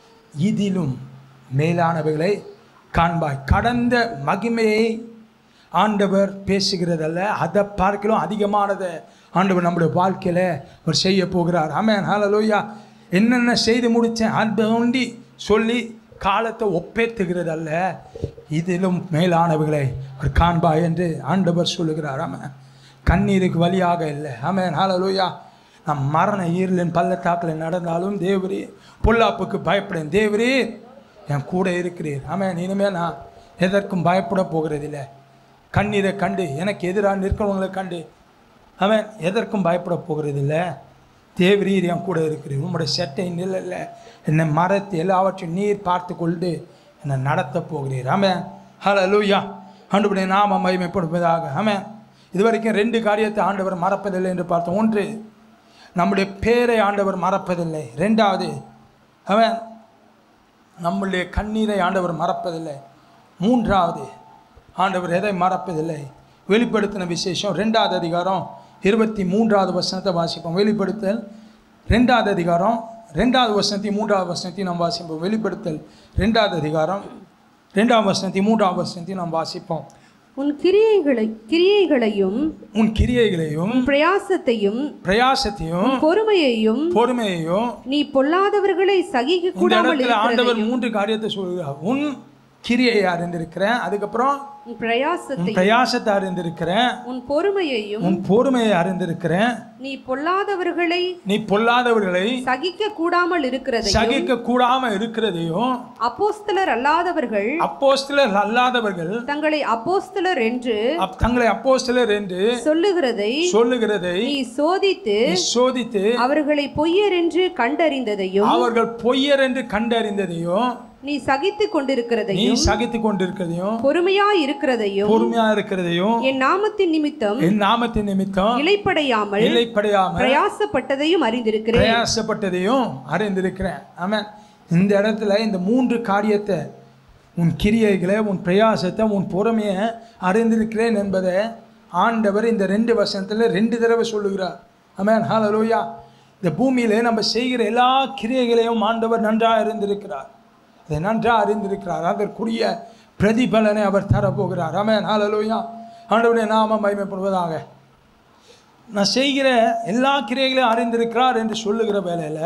Speaker 1: இதிலும் மேலானவைகளை காண்பாய் கடந்த மகிமையை ஆண்டவர் பேசுகிறதல்ல அதை பார்க்கலாம் அதிகமானதை ஆண்டவர் நம்முடைய வாழ்க்கையில் அவர் செய்ய போகிறார் ஆமென் ஹalleluya என்னென்ன செய்து முடித்தேன் அதை ஒண்டி சொல்லி காலத்தை ஒப்பேத்துகிறதல்ல இதிலும் மேலானவர்களை அவர் காண்பா என்று ஆண்டவர் சொல்லுகிறார் ஆமென் கண்ணீருக்கு வழியாக இல்லை ஆமென் ஹalleluya நம் மரண ஈரலின் பள்ளத்தாக்கில் நடந்தாலும் தேவரே பொல்லாப்புக்கு பயப்படேன் தேவரே என் கூட இருக்கிறீர் ஆமென் இனிமேல் நான் எதற்கும் பயப்பட போகிறதில்லை கண்ணீரை கண்டு எனக்கு எதிராக நிற்கிறவங்களை கண்டு அவன் எதற்கும் பயப்பட போகிறதில்லை தேவரீர் என் கூட இருக்கிறீர் உம்முடைய செட்டை நிழல்ல என்னை மரத்து எல்லாவற்றையும் நீர் பார்த்து கொண்டு என்னை நடத்த போகிறீர் ஆமென் ஹalleluya ஆண்டவருடைய நாம மகிமைப்படுவதாக ஆமென் இதுவரைக்கும் ரெண்டு காரியத்தை ஆண்டவர் மறப்பதில்லை என்று பார்த்தோம் ஒன்று நம்முடைய பேரை ஆண்டவர் மறப்பதில்லை ரெண்டாவது அவன் நம்முடைய கண்ணீரை ஆண்டவர் மறப்பதில்லை மூன்றாவது ஆண்டவர் எதை மறப்பதில்லை வெளிப்படுத்தின விசேஷம் ரெண்டாவது அதிகாரம் இருபத்தி மூன்றாவது வசனத்தை வாசிப்போம் வெளிப்படுத்தல் ரெண்டாவது அதிகாரம் ரெண்டாவது வசனத்தையும் மூன்றாவது வசனத்தையும் நாம் வாசிப்போம் வெளிப்படுத்தல் ரெண்டாவது அதிகாரம் ரெண்டாவது வசனத்தையும் மூன்றாவது வசனத்தையும் நாம் வாசிப்போம்
Speaker 2: உன் கிரியைகளை கிரியைகளையும்
Speaker 1: உன் கிரியைகளையும்
Speaker 2: உன் பிரயாசத்தையும்
Speaker 1: பிரயாசத்தையும்
Speaker 2: பொறுமையையும்
Speaker 1: பொறுமையையும்
Speaker 2: நீ பொல்லாதவர்களை சகிக்க
Speaker 1: இந்த
Speaker 2: கூடாமல்
Speaker 1: இடத்துல ஆண்டவர்
Speaker 2: இருக்கிறதையும்
Speaker 1: மூன்று காரியத்தை சொல்கிறார் உன் கிரியையை அறிந்திருக்கிறேன் அதுக்கப்புறம்
Speaker 2: உன் பிரயாசத்தை
Speaker 1: உன் பிரயாசத்தை அறிந்திருக்கிறேன்
Speaker 2: உன் பொறுமையையும்
Speaker 1: உன் பொறுமையை அறிந்திருக்கிறேன்
Speaker 2: நீ பொல்லாதவர்களை
Speaker 1: நீ பொல்லாதவர்களை
Speaker 2: சகிக்க கூடாமல் இருக்கிறதையும்
Speaker 1: சகிக்க கூடாம இருக்கிறதையும்
Speaker 2: அப்போஸ்தலர் அல்லாதவர்கள்
Speaker 1: அப்போஸ்தலர் அல்லாதவர்கள்
Speaker 2: தங்களை அப்போஸ்தலர் என்று
Speaker 1: அப்- தங்களை அப்போஸ்தலர் என்று
Speaker 2: சொல்லுகிறதை
Speaker 1: சொல்லுகிறதை
Speaker 2: நீ சோதித்து
Speaker 1: நீ சோதித்து
Speaker 2: அவர்களை பொய்யர் என்று கண்டறிந்ததையும்
Speaker 1: அவர்கள் பொய்யர் என்று கண்டறிந்ததையும்
Speaker 2: நீ சகித்துக்
Speaker 1: நீ
Speaker 2: கொண்டிருக்கிறதையும்
Speaker 1: சகித்து கொண்டிருக்கிறதையும்
Speaker 2: பொறுமையா இருக்கிறதையும்
Speaker 1: பொறுமையா இருக்கிறதையும்
Speaker 2: என் நாமத்தின் நிமித்தம்
Speaker 1: என் நாமத்தின் நிமித்தம்
Speaker 2: இலைப்படையாமல்
Speaker 1: இலைப்படையாம
Speaker 2: பிரயாசப்பட்டதையும் அறிந்திருக்கிறேன்
Speaker 1: பிரயாசப்பட்டதையும் அறிந்திருக்கிறேன் ஆமென் இந்த இடத்துல இந்த மூன்று காரியத்தை உன் கிரியைகளை உன் பிரயாசத்தை உன் பொறுமையை அறிந்திருக்கிறேன் என்பதை ஆண்டவர் இந்த ரெண்டு வசனத்தில் ரெண்டு தடவை சொல்லுகிறார் ஆமென் ஹalleluya இந்த பூமியிலே நம்ம செய்கிற எல்லா கிரியைகளையும் ஆண்டவர் நன்றாக அறிந்திருக்கிறார் அதை நன்றாக அறிந்திருக்கிறார் அதற்குரிய பிரதிபலனை அவர் தரப்போகிறார் ஆமென் ஹalleluya ஆண்டவருடைய நாமம் மகிமைப்படுவதாக நான் செய்கிற எல்லா கிரியைகளையும் அறிந்திருக்கிறார் என்று சொல்லுகிற வேளையில்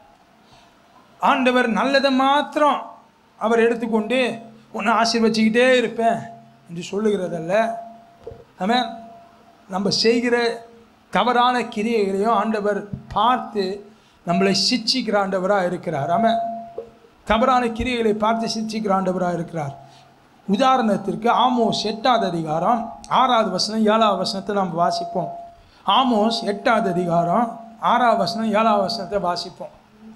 Speaker 1: ஆண்டவர் நல்லதை மாத்திரம் அவர் எடுத்துக்கொண்டு உன்னை ஆசீர்வச்சிக்கிட்டே இருப்பேன் என்று சொல்லுகிறதல்ல ஆமென் நம்ம செய்கிற தவறான கிரியைகளையும் ஆண்டவர் பார்த்து நம்மளை சிச்சிக்கிற ஆண்டவராக இருக்கிறார் ஆமென் தவறான கிரியைகளை பார்த்து சிச்சிக்கிற ஆண்டவராக இருக்கிறார் உதாரணத்திற்கு ஆமோஸ் எட்டாவது அதிகாரம் ஆறாவது வசனம் ஏழாவது வசனத்தை நாம் வாசிப்போம் ஆமோஸ் எட்டாவது அதிகாரம் ஆறாவது வசனம் ஏழாவது வசனத்தை வாசிப்போம்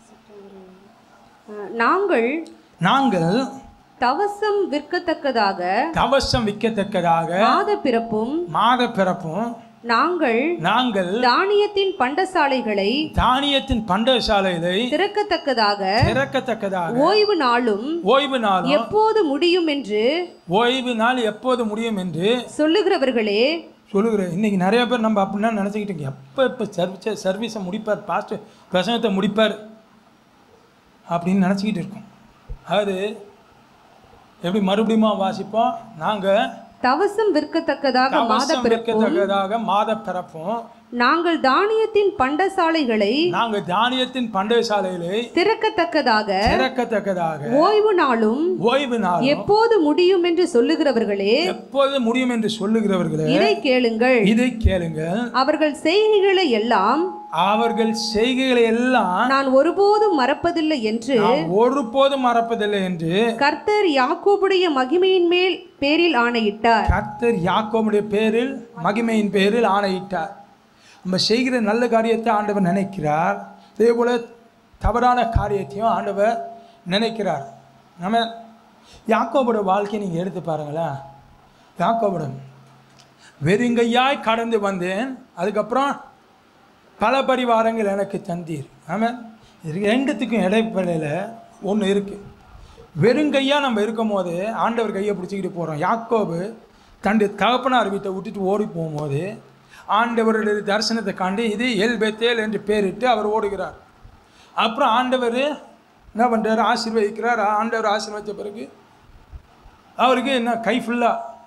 Speaker 2: அஹ், நாங்கள்
Speaker 1: நாங்கள்
Speaker 2: தவசம் விற்கத்தக்கதாக
Speaker 1: தவசம் விற்கத்தக்கதாக
Speaker 2: மாத பிறப்பும்
Speaker 1: மாத பிறப்பும்
Speaker 2: நாங்கள்
Speaker 1: நாங்கள்
Speaker 2: தானியத்தின் பண்டசாலைகளை
Speaker 1: தானியத்தின் பண்டசாலைகளை
Speaker 2: திறக்கத்தக்கதாக
Speaker 1: திறக்கத்தக்கதாக
Speaker 2: ஓய்வு நாளும்
Speaker 1: ஓய்வு நாளும்
Speaker 2: எப்போது முடியும் என்று
Speaker 1: ஓய்வு நாள் எப்போது முடியும் என்று
Speaker 2: சொல்லுகிறவர்களே
Speaker 1: சொல்லுகிறேன் இன்னைக்கு நிறைய பேர் நம்ம அப்படின்னா நினச்சிக்கிட்டு இருக்கோம். எப்போ இப்போ சர்வீஸை சர்வீஸை முடிப்பார் பாஸ்ட் பிரசங்கத்தை முடிப்பார் அப்படின்னு நினச்சிக்கிட்டு இருக்கோம் அது எப்படி மறுபடியும் வாசிப்போம் நாங்கள்
Speaker 2: தவசம் விற்கத்தக்கதாக மாத
Speaker 1: தவசம்
Speaker 2: பிறப்பும்
Speaker 1: இருக்கத்தக்கதாக மாத பிறப்போம்
Speaker 2: நாங்கள் தானியத்தின் பண்டசாலைகளை
Speaker 1: நாங்கள் தானியத்தின் பண்டை சாலைகளை
Speaker 2: திறக்கத்தக்கதாக
Speaker 1: திறக்கத்தக்கதாக
Speaker 2: ஓய்வு நாளும்
Speaker 1: ஓய்வு நாள்
Speaker 2: எப்போது முடியும் என்று சொல்லுகிறவர்களே
Speaker 1: எப்போது முடியும் என்று சொல்லுகிறவர்களே
Speaker 2: இதை கேளுங்கள்
Speaker 1: இதை கேளுங்கள்
Speaker 2: அவர்கள் செய்கைகளை எல்லாம்
Speaker 1: அவர்கள் செய்கைகளை எல்லாம்
Speaker 2: நான் ஒருபோதும் மறப்பதில்லை என்று
Speaker 1: நாம் ஒருபோதும் மறப்பதில்லை என்று
Speaker 2: கர்த்தர் யாக்கோபுடைய மகிமையின் மேல் பேரில் ஆணையிட்டார்
Speaker 1: கர்த்தர் யாக்கோபுடைய பேரில் மகிமையின் பேரில் ஆணையிட்டார் நம்ம செய்கிற நல்ல காரியத்தை ஆண்டவர் நினைக்கிறார் அதே போல் தவறான காரியத்தையும் ஆண்டவர் நினைக்கிறார் நம்ம யாக்கோபோட வாழ்க்கையை நீங்கள் எடுத்து பாருங்களேன் யாக்கோபுடம் வெறுங்கையாய் கடந்து வந்தேன் அதுக்கப்புறம் பல பரிவாரங்கள் எனக்கு தந்தீர் ஆமாம் இது ரெண்டுத்துக்கும் இடைப்படையில் ஒன்று இருக்குது வெறுங்கையாக நம்ம இருக்கும்போது ஆண்டவர் கையை பிடிச்சிக்கிட்டு போகிறோம் யாக்கோபு தன்னுடைய தகப்பனார் வீட்டை விட்டுட்டு ஓடி போகும்போது ஆண்டவருடைய தரிசனத்தை காண்டி இது எல் பெத்தேல் என்று பேரிட்டு அவர் ஓடுகிறார் அப்புறம் ஆண்டவர் என்ன பண்ணுறாரு ஆசீர்வதிக்கிறார் ஆண்டவர் ஆசீர்வதித்த பிறகு அவருக்கு என்ன கை ஃபுல்லாக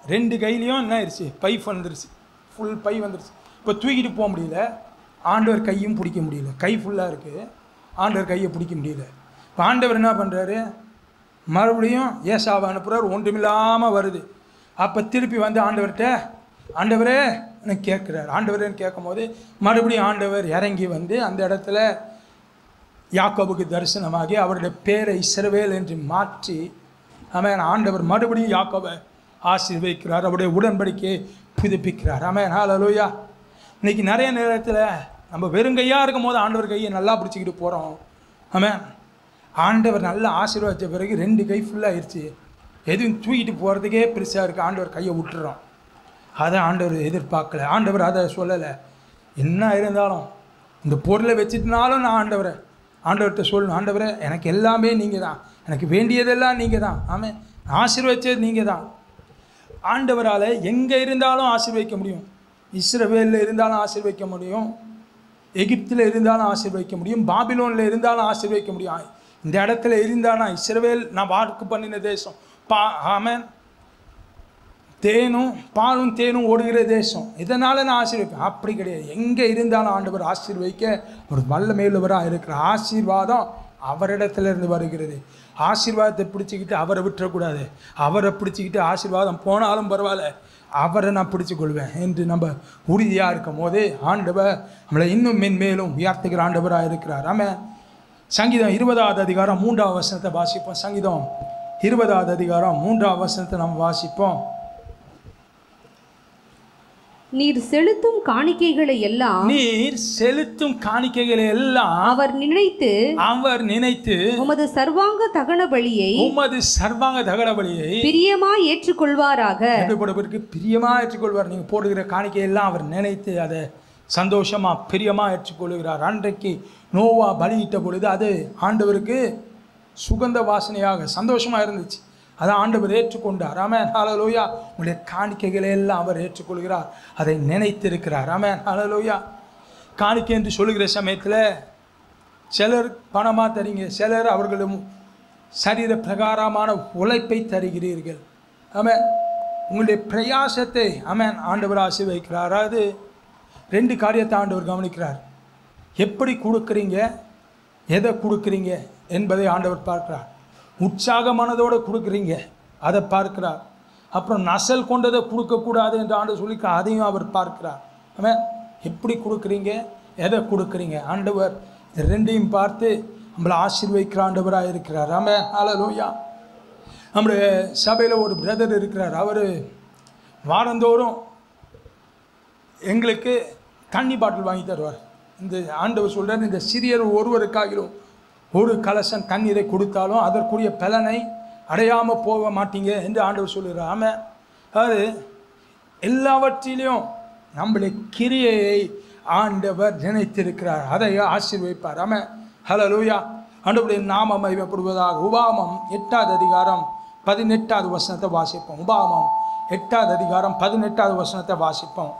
Speaker 1: ரெண்டு கையிலையும் என்ன ஆயிடுச்சு பை வந்துருச்சு ஃபுல் பை வந்துருச்சு இப்போ தூக்கிட்டு போக முடியல ஆண்டவர் கையும் பிடிக்க முடியல கை ஃபுல்லாக இருக்குது ஆண்டவர் கையை பிடிக்க முடியல இப்போ ஆண்டவர் என்ன பண்ணுறாரு மறுபடியும் ஏசாவை அனுப்புகிறார் ஒன்றுமில்லாமல் வருது அப்போ திருப்பி வந்து ஆண்டவர்கிட்ட ஆண்டவரே எனக்கு கேட்குறாரு ஆண்டவரேன்னு கேட்கும்போது மறுபடியும் ஆண்டவர் இறங்கி வந்து அந்த இடத்துல யாக்கோபுக்கு தரிசனமாகி அவருடைய பேரை இஸ்ரவேல் என்று மாற்றி ஆமென் ஆண்டவர் மறுபடியும் யாக்கோபை ஆசீர்வதிக்கிறார் அவருடைய உடன்படிக்கையை புதுப்பிக்கிறார் ஆமென் ஹalleluya இன்னைக்கு நிறைய நேரத்தில் நம்ம வெறுங்கையாக இருக்கும் போது ஆண்டவர் கையை நல்லா பிடிச்சிக்கிட்டு போகிறோம் ஆமென் ஆண்டவர் நல்லா ஆசீர்வதிச்ச பிறகு ரெண்டு கை ஃபுல்லாக ஆயிடுச்சு எதுவும் தூக்கிட்டு போகிறதுக்கே பெருசாக இருக்குது ஆண்டவர் கையை விட்டுறோம் அதை ஆண்டவர் எதிர்பார்க்கல ஆண்டவர் அதை சொல்லலை என்ன இருந்தாலும் இந்த பொருளை வச்சுட்டுனாலும் நான் ஆண்டவரை ஆண்டவர்கிட்ட சொல்லணும் ஆண்டவரே எனக்கு எல்லாமே நீங்கள் தான் எனக்கு வேண்டியதெல்லாம் நீங்கள் தான் ஆமாம் ஆசீர்வதிச்சது நீங்கள் தான் ஆண்டவரால் எங்கே இருந்தாலும் ஆசீர்வதிக்க முடியும் இஸ்ரவேலில் இருந்தாலும் ஆசீர்வதிக்க முடியும் எகிப்தில் இருந்தாலும் ஆசீர்வதிக்க முடியும் பாபிலோனில் இருந்தாலும் ஆசீர்வதிக்க முடியும் இந்த இடத்துல இருந்தானா இஸ்ரவேல் நான் வாக்கு பண்ணின தேசம் பா ஆமென் தேனும் பாலும் தேனும் ஓடுகிற தேசம் இதனால் நான் ஆசீர்வதிப்பேன் அப்படி கிடையாது எங்கே இருந்தாலும் ஆண்டவர் ஆசீர்வதிக்க ஒரு வல்லமையுள்ளவராக இருக்கிற ஆசீர்வாதம் அவரிடத்திலிருந்து வருகிறது ஆசீர்வாதத்தை பிடிச்சிக்கிட்டு அவரை விட்டுறக்கூடாது அவரை பிடிச்சிக்கிட்டு ஆசீர்வாதம் போனாலும் பரவாயில்ல அவரை நான் பிடிச்சு கொள்வேன் என்று நம்ம உறுதியாக இருக்கும் போது ஆண்டவர் நம்மளை இன்னும் மென்மேலும் உயர்த்துகிற ஆண்டவராக இருக்கிறார் ஆமாம் சங்கீதம் இருபதாவது அதிகாரம் மூன்றாவது வசனத்தை வாசிப்போம் சங்கீதம் இருபதாவது அதிகாரம் மூன்றாவது வசனத்தை நம்ம வாசிப்போம்
Speaker 2: நீர் செலுத்தும் காணிக்கைகளை எல்லாம்
Speaker 1: நீர் செலுத்தும் காணிக்கைகளை எல்லாம்
Speaker 2: அவர் நினைத்து
Speaker 1: அவர் நினைத்து
Speaker 2: உமது சர்வாங்க தகன பலியை
Speaker 1: உமது சர்வாங்க தகன பலியை
Speaker 2: பிரியமாய் ஏற்றுக்கொள்வாராக
Speaker 1: எப்படிப்பட்டவருக்கு பிரியமாக ஏற்றுக்கொள்வார் நீங்கள் போடுகிற காணிக்கையெல்லாம் அவர் நினைத்து அதை சந்தோஷமாக பிரியமாக ஏற்றுக்கொள்கிறார் அன்றைக்கு நோவா பலியிட்ட பொழுது அது ஆண்டவருக்கு சுகந்த வாசனையாக சந்தோஷமாக இருந்துச்சு அதை ஆண்டவர் ஏற்றுக்கொண்டார் ஆமென் ஹalleluya உங்களுடைய காணிக்கைகளை எல்லாம் அவர் ஏற்றுக்கொள்கிறார் அதை நினைத்திருக்கிறார் ஆமென் ஹalleluya காணிக்கை என்று சொல்லுகிற சமயத்தில் சிலர் பணமாக தரீங்க சிலர் அவர்களும் சரீர பிரகாரமான உழைப்பை தருகிறீர்கள் ஆமென் உங்களுடைய பிரயாசத்தை ஆமென் ஆண்டவர் ஆசீர்வதிக்கிறார் அதாவது ரெண்டு காரியத்தை ஆண்டவர் கவனிக்கிறார் எப்படி கொடுக்குறீங்க எதை கொடுக்குறீங்க என்பதை ஆண்டவர் பார்க்கிறார் உற்சாக மனதோடு கொடுக்குறீங்க அதை பார்க்கிறார் அப்புறம் நசல் கொண்டதை கொடுக்கக்கூடாது என்று ஆண்டு சொல்லிக்கிறார் அதையும் அவர் பார்க்கிறார் ஆமென் எப்படி கொடுக்குறீங்க எதை கொடுக்குறீங்க ஆண்டவர் இது ரெண்டையும் பார்த்து நம்மளை ஆசீர்வதிக்கிற ஆண்டவராக இருக்கிறார் ஆமென் ஹalleluya நம்முடைய சபையில் ஒரு பிரதர் இருக்கிறார் அவர் வாரந்தோறும் எங்களுக்கு தண்ணி பாட்டில் வாங்கி தருவார் இந்த ஆண்டவர் சொல்கிறார் இந்த சிறியர் ஒருவருக்காகிலும் ஒரு கலசம் தண்ணீரை கொடுத்தாலும் அதற்குரிய பலனை அடையாமல் போக மாட்டீங்க என்று ஆண்டவர் சொல்லுகிறார் ஆமாம் அதாவது எல்லாவற்றிலையும் நம்முடைய கிரியையை ஆண்டவர் நினைத்திருக்கிறார் அதை ஆசீர்வதிப்பார் ஆமாம் ஹலோ லூயா ஆண்டவருடைய நாம மகிமைப்படுவதாக உபாமம் எட்டாவது அதிகாரம் பதினெட்டாவது வசனத்தை வாசிப்போம் உபாமம் எட்டாவது அதிகாரம் பதினெட்டாவது வசனத்தை வாசிப்போம்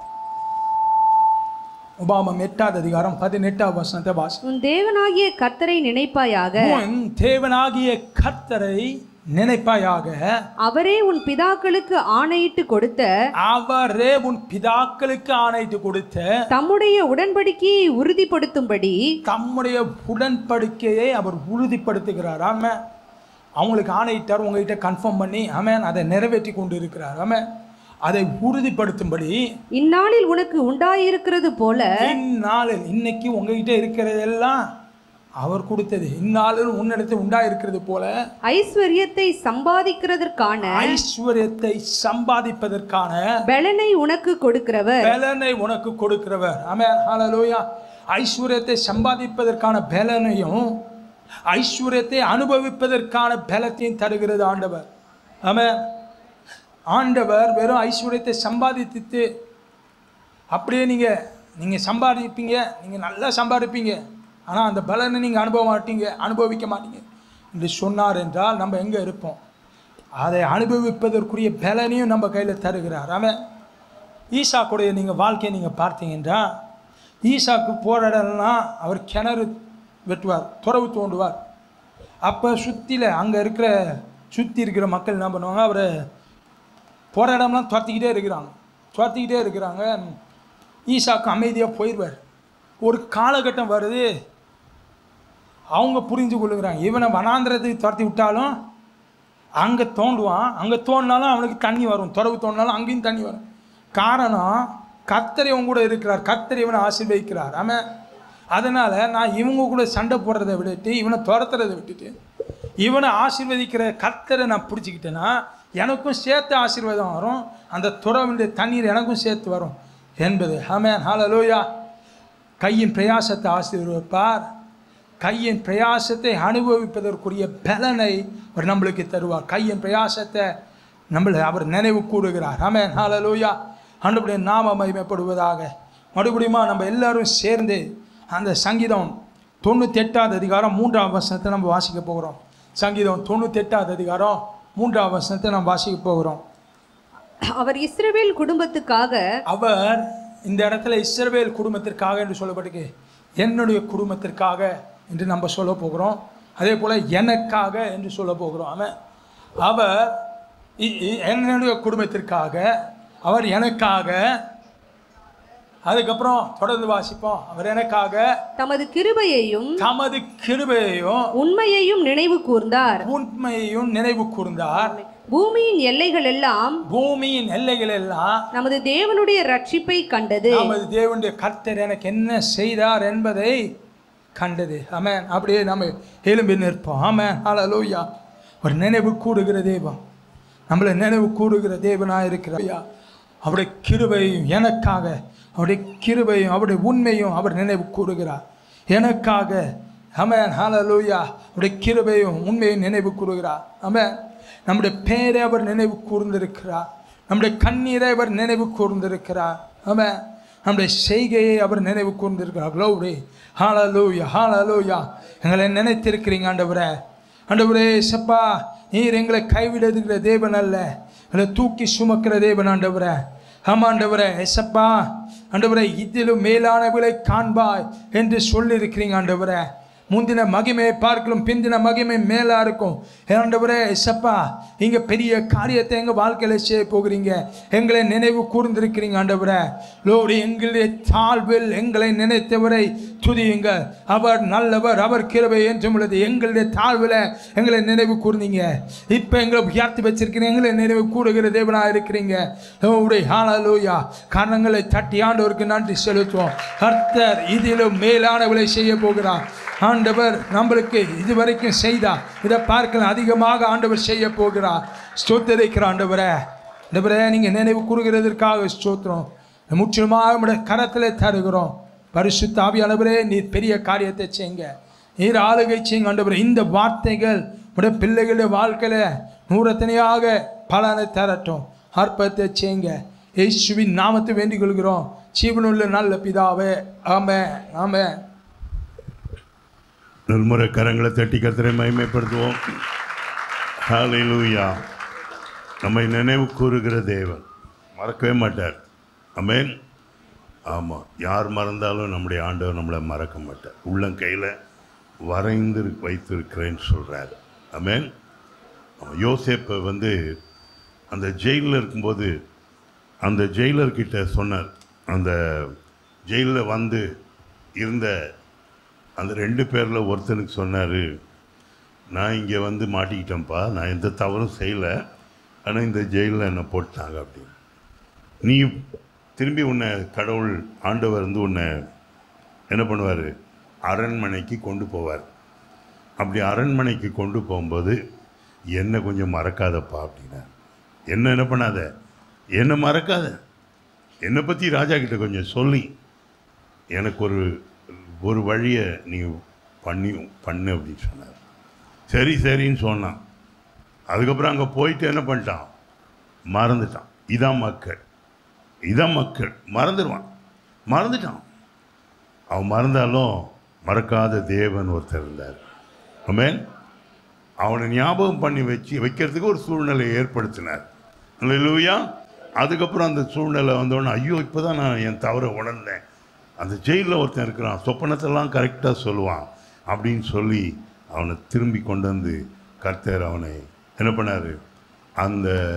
Speaker 1: உபாமம் எட்டாவது அதிகாரம் பதினெட்டாவது வசனத்தை வாசி
Speaker 2: உன் தேவனாகிய கர்த்தரை நினைப்பாயாக
Speaker 1: உன் தேவனாகிய கர்த்தரை நினைப்பாயாக
Speaker 2: அவரே உன் பிதாக்களுக்கு ஆணையிட்டு கொடுத்த
Speaker 1: அவரே உன் பிதாக்களுக்கு ஆணையிட்டு கொடுத்த
Speaker 2: தம்முடைய உடன்படிக்கையை உறுதிப்படுத்தும்படி
Speaker 1: தம்முடைய உடன்படிக்கையை அவர் உறுதிப்படுத்துகிறார் ஆமாம் அவங்களுக்கு ஆணையிட்டார் உங்ககிட்ட கன்ஃபார்ம் பண்ணி ஆமாம் அதை நிறைவேற்றி கொண்டு இருக்கிறார் ஆமாம் அதை உறுதிப்படுத்தும்படி
Speaker 2: இந்நாளில் உனக்கு உண்டாயிருக்கிறது போல
Speaker 1: இந்நாளில் இன்னைக்கு உங்ககிட்ட இருக்கிறதெல்லாம் அவர் கொடுத்தது இந்நாளில் உன்னிடத்தில் உண்டாயிருக்கிறது போல
Speaker 2: ஐஸ்வர்யத்தை சம்பாதிக்கிறதற்கான
Speaker 1: ஐஸ்வர்யத்தை சம்பாதிப்பதற்கான
Speaker 2: பலனை உனக்கு கொடுக்கிறவர்
Speaker 1: பலனை உனக்கு கொடுக்கிறவர் ஆமென் ஹalleluya ஐஸ்வர்யத்தை சம்பாதிப்பதற்கான பலனையும் ஐஸ்வர்யத்தை அனுபவிப்பதற்கான பலத்தையும் தருகிறது ஆண்டவர் ஆமென் ஆண்டவர் வெறும் ஐஸ்வர்யத்தை சம்பாதித்து அப்படியே நீங்கள் நீங்கள் சம்பாதிப்பீங்க நீங்கள் நல்லா சம்பாதிப்பீங்க ஆனால் அந்த பலனை நீங்கள் அனுபவ மாட்டீங்க அனுபவிக்க மாட்டீங்க என்று சொன்னார் என்றால் நம்ம எங்கே இருப்போம் அதை அனுபவிப்பதற்குரிய பலனையும் நம்ம கையில் தருகிறார் ஆமாம் ஈசாக்குடைய நீங்கள் வாழ்க்கையை நீங்கள் பார்த்தீங்கன்னா ஈசாக்கு போகிற இடம்லாம் அவர் கிணறு வெட்டுவார் துறவு தோண்டுவார் அப்போ சுற்றில அங்கே இருக்கிற சுற்றி இருக்கிற மக்கள் என்ன பண்ணுவாங்க அவரை போகிற இடம்லாம் துரத்திக்கிட்டே இருக்கிறாங்க துரத்திக்கிட்டே இருக்கிறாங்க ஈசாக்கு அமைதியாக போயிடுவார் ஒரு காலகட்டம் வருது அவங்க புரிஞ்சு கொள்ளுகிறாங்க இவனை வனாந்திரத்துக்கு துரத்தி விட்டாலும் அங்கே தோண்டுவான் அங்கே தோண்டினாலும் அவனுக்கு தண்ணி வரும் துறவு தோண்டினாலும் அங்கேயும் தண்ணி வரும் காரணம் கர்த்தர் இவன் கூட இருக்கிறார் கர்த்தர் இவனை ஆசீர்வதிக்கிறார் ஆமாம் அதனால் நான் இவங்க கூட சண்டை போடுறதை விட்டுட்டு இவனை துரத்துறதை விட்டுட்டு இவனை ஆசீர்வதிக்கிற கர்த்தரை நான் பிடிச்சிக்கிட்டேன்னா எனக்கும் சேர்த்து ஆசீர்வாதம் வரும் அந்த துறவுடைய தண்ணீர் எனக்கும் சேர்த்து வரும் என்பது ஆமேன் ஹalleluya கையின் பிரயாசத்தை ஆசீர்வதிப்பார் கையின் பிரயாசத்தை அனுபவிப்பதற்குரிய பலனை அவர் நம்மளுக்கு தருவார் கையின் பிரயாசத்தை நம்மளை அவர் நினைவு கூறுகிறார் ஆமென் ஹalleluya ஆண்டவருடைய நாம மகிமைப்படுவதாக மறுபடியுமா நம்ம எல்லாரும் சேர்ந்து அந்த சங்கீதம் தொண்ணூத்தெட்டாவது அதிகாரம் மூன்றாம் வசனத்தை நம்ம வாசிக்க போகிறோம் சங்கீதம் தொண்ணூத்தெட்டாவது அதிகாரம் மூன்றாம் வசனத்தை நம்ம வாசிக்க போகிறோம்
Speaker 2: அவர் இஸ்ரவேல் குடும்பத்துக்காக
Speaker 1: அவர் இந்த இடத்துல இஸ்ரவேல் குடும்பத்திற்காக என்று சொல்லப்பட்டிருக்கு என்னுடைய குடும்பத்திற்காக என்று நம்ம சொல்ல போகிறோம் அதே போல் எனக்காக என்று சொல்ல போகிறோம் அவன் அவர் இ- இ- என்னுடைய குடும்பத்திற்காக அவர் எனக்காக அதுக்கப்புறம் தொடர்ந்து வாசிப்போம் அவர் எனக்காக
Speaker 2: தமது கிருபையையும்
Speaker 1: தமது கிருபையையும்
Speaker 2: உண்மையையும் நினைவு கூர்ந்தார்
Speaker 1: உண்மையையும் நினைவு கூர்ந்தார்
Speaker 2: பூமியின் எல்லைகள் எல்லாம்
Speaker 1: பூமியின் எல்லைகள் எல்லாம்
Speaker 2: நமது தேவனுடைய ரட்சிப்பை கண்டது
Speaker 1: நமது தேவனுடைய கர்த்தர் எனக்கு என்ன செய்தார் என்பதை கண்டது ஆமென் அப்படியே நம்ம எழும்பி நிற்போம் ஆமென் ஹalleluya ஒரு நினைவு கூடுகிற தேவன் நம்மளை நினைவு கூடுகிற தேவனாக இருக்கிறையா அவருடைய கிருபையும் எனக்காக அவருடைய கிருபையும் அவருடைய உண்மையும் அவர் நினைவு கூறுகிறார் எனக்காக ஆமென் ஹalleluya அவருடைய கிருபையும் உண்மையும் நினைவு கூறுகிறார் ஆமென் நம்முடைய பேரை அவர் நினைவு கூர்ந்திருக்கிறார் நம்முடைய கண்ணீரை அவர் நினைவு கூர்ந்திருக்கிறார் ஆமென் நம்முடைய செய்கையை அவர் நினைவு கூர்ந்திருக்கிறார் க்ளோரி ஹalleluya ஹalleluya எங்களை நினைத்திருக்கிறீங்க ஆண்டவரே ஆண்டவரே சப்பா நீர் எங்களை கைவிடுகிற தேவன் அல்ல எங்களை தூக்கி சுமக்கிற தேவன் ஆண்டவரே ஆமா ஆண்டவரே எசப்பா ஆண்டவரே இதிலும் மேலானவர்களை காண்பாய் என்று சொல்லியிருக்கிறீங்க ஆண்டவரே முந்தின மகிமையை பார்க்கலும் பிந்தின மகிமை மேலா இருக்கும் ஆண்டவரே எசப்பா இங்க பெரிய காரியத்தை எங்க வாழ்க்கையில செய்ய போகிறீங்க எங்களை நினைவு கூர்ந்திருக்கிறீங்க ஆண்டவரே லோடி எங்களுடைய தாழ்வில் எங்களை நினைத்தவரை துதியுங்க அவர் நல்லவர் அவர் கிருபை என்றும் உள்ளது எங்களுடைய தாழ்வில் எங்களை நினைவு கூர்ந்தீங்க இப்போ எங்களை உயர்த்தி வச்சிருக்கிறீங்க எங்களை நினைவு கூறுகிற தேவனாக இருக்கிறீங்க உடைய ஹாலலூயா காரணங்களை தட்டி ஆண்டவருக்கு நன்றி செலுத்துவோம் கர்த்தர் இதிலும் மேலானவளை செய்ய போகிறார் ஆண்டவர் நம்மளுக்கு இதுவரைக்கும் செய்தார் இதை பார்க்கலாம் அதிகமாக ஆண்டவர் செய்ய போகிறார் ஸ்தோத்தரிக்கிற ஆண்டவரே ஆண்டவரே நீங்கள் நினைவு கூறுகிறதற்காக ஸ்தோத்திரம் முற்றிலுமாக உடைய கரத்தில் தருகிறோம் பரிசுத்த ஆவியானவரே நீர் பெரிய காரியத்தை செய்யுங்க நீர் ஆளுகை செய்யுங்க ஆண்டவரே இந்த வார்த்தைகள் உடைய பிள்ளைகளுடைய வாழ்க்கையில நூறத்தனையாக பலனை தரட்டும் அற்பத்தை செய்யுங்க இயேசுவின் நாமத்தை வேண்டிக் கொள்கிறோம் ஜீவனுள்ள நல்ல பிதாவே ஆமே ஆமே
Speaker 3: நல்முறை கரங்களை தட்டி கர்த்தரை மகிமைப்படுத்துவோம் ஹalleluya நம்மை நினைவு கூறுகிற தேவன் மறக்கவே மாட்டார் அமேன் ஆமாம் யார் மறந்தாலும் நம்முடைய ஆண்டவர் நம்மளை மறக்க மாட்டார் உள்ளங்கையில் வரைந்து வைத்திருக்கிறேன்னு சொல்கிறார் அமேன் ஆமாம் யோசேப்பை வந்து அந்த ஜெயிலில் இருக்கும்போது அந்த ஜெயிலர்கிட்ட சொன்னார் அந்த ஜெயிலில் வந்து இருந்த அந்த ரெண்டு பேரில் ஒருத்தனுக்கு சொன்னார் நான் இங்கே வந்து மாட்டிக்கிட்டேன்ப்பா நான் எந்த தவறும் செய்யலை ஆனால் இந்த ஜெயிலில் என்னை போட்டாங்க அப்படின்னு நீ திரும்பி உன்னை கடவுள் ஆண்டவர் வந்து உன்னை என்ன பண்ணுவார் அரண்மனைக்கு கொண்டு போவார் அப்படி அரண்மனைக்கு கொண்டு போகும்போது என்னை கொஞ்சம் மறக்காதப்பா அப்படின்னார் என்ன என்ன பண்ணாத என்னை மறக்காத என்னை பற்றி ராஜா கிட்ட கொஞ்சம் சொல்லி எனக்கு ஒரு ஒரு வழியை நீ பண்ணி பண்ணு அப்படின்னு சொன்னார் சரி சரின்னு சொன்னான் அதுக்கப்புறம் அங்கே போயிட்டு என்ன பண்ணிட்டான் மறந்துட்டான் இதான் மக்கள் இதான் மக்கள் மறந்துடுவான் மறந்துட்டான் அவன் மறந்தாலும் மறக்காத தேவன் ஒருத்தர் இருந்தார் ஆமென் அவனை ஞாபகம் பண்ணி வச்சு வைக்கிறதுக்கு ஒரு சூழ்நிலை ஏற்படுத்தினார் லூயா அதுக்கப்புறம் அந்த சூழ்நிலை வந்தோடனே ஐயோ இப்போ தான் நான் என் தவறை உணர்ந்தேன் அந்த ஜெயிலில் ஒருத்தன் இருக்கிறான் சொப்பனத்தெல்லாம் கரெக்டாக சொல்லுவான் அப்படின்னு சொல்லி அவனை திரும்பி கொண்டு வந்து கர்த்தர் அவனை என்ன பண்ணார் அந்த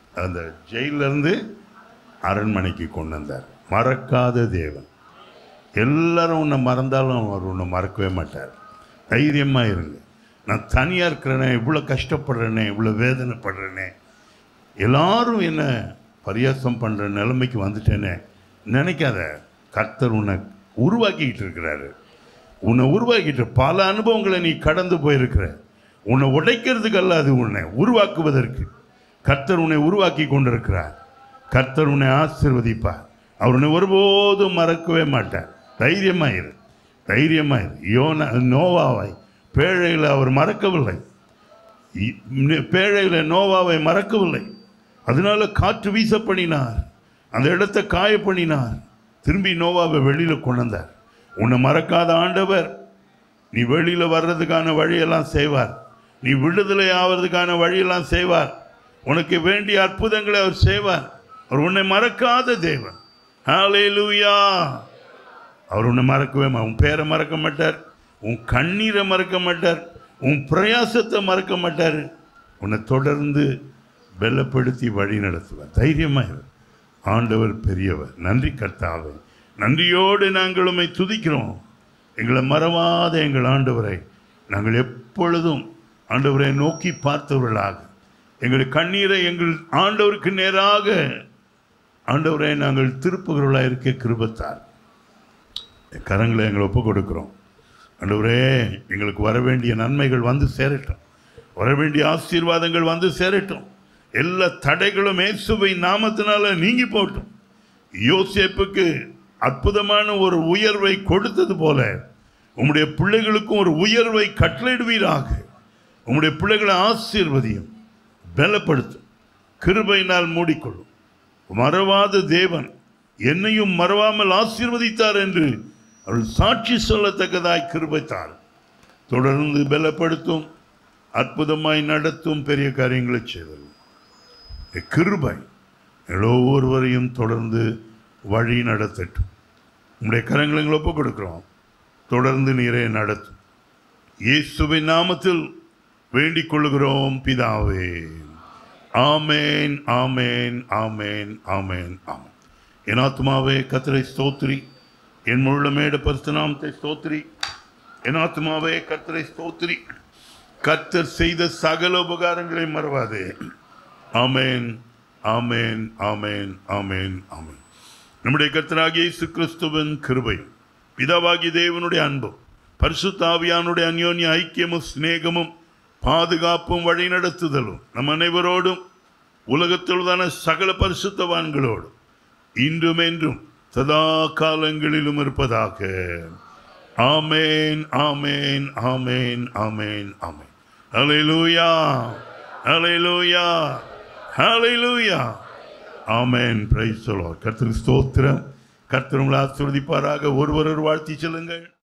Speaker 3: அந்த ஜெயிலிருந்து அரண்மனைக்கு கொண்டு வந்தார் மறக்காத தேவன் எல்லாரும் உன்னை மறந்தாலும் அவர் உன்னை மறக்கவே மாட்டார் தைரியமாக இருங்க நான் தனியாக இருக்கிறேனே இவ்வளோ கஷ்டப்படுறேனே இவ்வளோ வேதனைப்படுறேனே எல்லாரும் என்ன பரியாசம் பண்ணுற நிலைமைக்கு வந்துட்டேனே நினைக்காத கர்த்தர் உன்னை உருவாக்கிக்கிட்டு இருக்கிறாரு உன்னை உருவாக்கிட்டு பல அனுபவங்களை நீ கடந்து போயிருக்கிற உன்னை உடைக்கிறதுக்கு அல்ல அது உன்னை உருவாக்குவதற்கு கர்த்தர் உன்னை உருவாக்கி கொண்டிருக்கிறார் கர்த்தர் உன்னை ஆசீர்வதிப்பார் அவர் உன்னை ஒருபோதும் மறக்கவே மாட்டார் தைரியமாயிரு தைரியமாயிரு யோன நோவாவை பேழையில் அவர் மறக்கவில்லை இ- நி- பேழையில நோவாவை மறக்கவில்லை அதனால காற்று வீச பண்ணினார் அந்த இடத்தை காய பண்ணினார் திரும்பி நோவாவை வெளியில கொண்டு வந்தார் உன்னை மறக்காத ஆண்டவர் நீ வெளியில வர்றதுக்கான வழியெல்லாம் செய்வார் நீ விடுதலை ஆவறதுக்கான வழியெல்லாம் செய்வார் உனக்கு வேண்டிய அற்புதங்களை அவர் செய்வார் அவர் உன்னை மறக்காத தேவன் ஹalleluya அவர் உன்னை மறக்கவே மா உன் பேரை மறக்க மாட்டார் உன் கண்ணீரை மறக்க மாட்டார் உன் பிரயாசத்தை மறக்க மாட்டார் உன்னை தொடர்ந்து பலப்படுத்தி வழி நடத்துவார் தைரியமாக இரு. ஆண்டவர் பெரியவர் நன்றி கர்த்தாவே நன்றியோடு நாங்கள் உம்மை துதிக்கிறோம் எங்களை மறவாத எங்கள் ஆண்டவரை நாங்கள் எப்பொழுதும் ஆண்டவரை நோக்கி பார்த்தவர்களாக எங்கள் கண்ணீரை எங்கள் ஆண்டவருக்கு நேராக ஆண்டவரை நாங்கள் திருப்புகிறவர்களாக இருக்க கிருபத்தார் கரங்களை எங்களை ஒப்பு கொடுக்கிறோம் ஆண்டவரே எங்களுக்கு வர வேண்டிய நன்மைகள் வந்து சேரட்டும் வர வேண்டிய ஆசீர்வாதங்கள் வந்து சேரட்டும் எல்லா தடைகளும் இயேசுவை நாமத்தினால நீங்கி போட்டும் யோசேப்புக்கு அற்புதமான ஒரு உயர்வை கொடுத்தது போல உம்முடைய பிள்ளைகளுக்கும் ஒரு உயர்வை கட்டளையிடுவீராக உம்முடைய பிள்ளைகளை ஆசீர்வதியும் பலப்படுத்தும் கிருபையினால் மூடிக்கொள்ளும் மறவாத தேவன் என்னையும் மறவாமல் ஆசீர்வதித்தார் என்று அவள் சாட்சி சொல்லத்தக்கதாய் கிருபைத்தார் தொடர்ந்து பலப்படுத்தும் அற்புதமாய் நடத்தும் பெரிய காரியங்களை செய்தல் கிருபை எல்லோருவரையும் தொடர்ந்து வழி நடத்தட்டும் உங்களுடைய கரங்களை எங்களை ஒப்புக் கொடுக்கிறோம் தொடர்ந்து நீரே நடத்தும் இயேசுவின் நாமத்தில் வேண்டிக் கொள்கிறோம் பிதாவே ஆமேன் ஆமேன் ஆமேன் ஆமேன் ஆமேன் என் ஆத்மாவே கத்தரை ஸ்தோத்திரி என் முழுமேட பரிசுநாமத்தை ஸ்தோத்திரி என் ஆத்மாவே கத்தரை ஸ்தோத்திரி கத்தர் செய்த சகல உபகாரங்களை மறவாதே ஆமேன் ஆமேன் ஆமேன் ஆமேன் ஆமேன் நம்முடைய கர்த்தராகிய இயேசு கிறிஸ்துவின் கிருபை பிதாவாகிய தேவனுடைய அன்பும் பரிசுத்தாவியானுடைய அந்யோன்ய ஐக்கியமும் சிநேகமும் பாதுகாப்பும் வழிநடத்துதலும் நம் அனைவரோடும் உலகத்தில்தான சகல பரிசுத்தவான்களோடும் இன்றும் என்றும் சதா காலங்களிலும் இருப்பதாக ஆமேன் ஆமேன் ஆமேன் ஆமேன் ஆமேன் ஹalleluya ஹalleluya ஹalleluya ஆமேன் பிரைஸ் the Lord கர்த்தருக்கு ஸ்தோத்திரம் கர்த்தர் உங்களை ஆசீர்வதிப்பாராக ஒருவர் வாழ்த்தி செல்லுங்கள்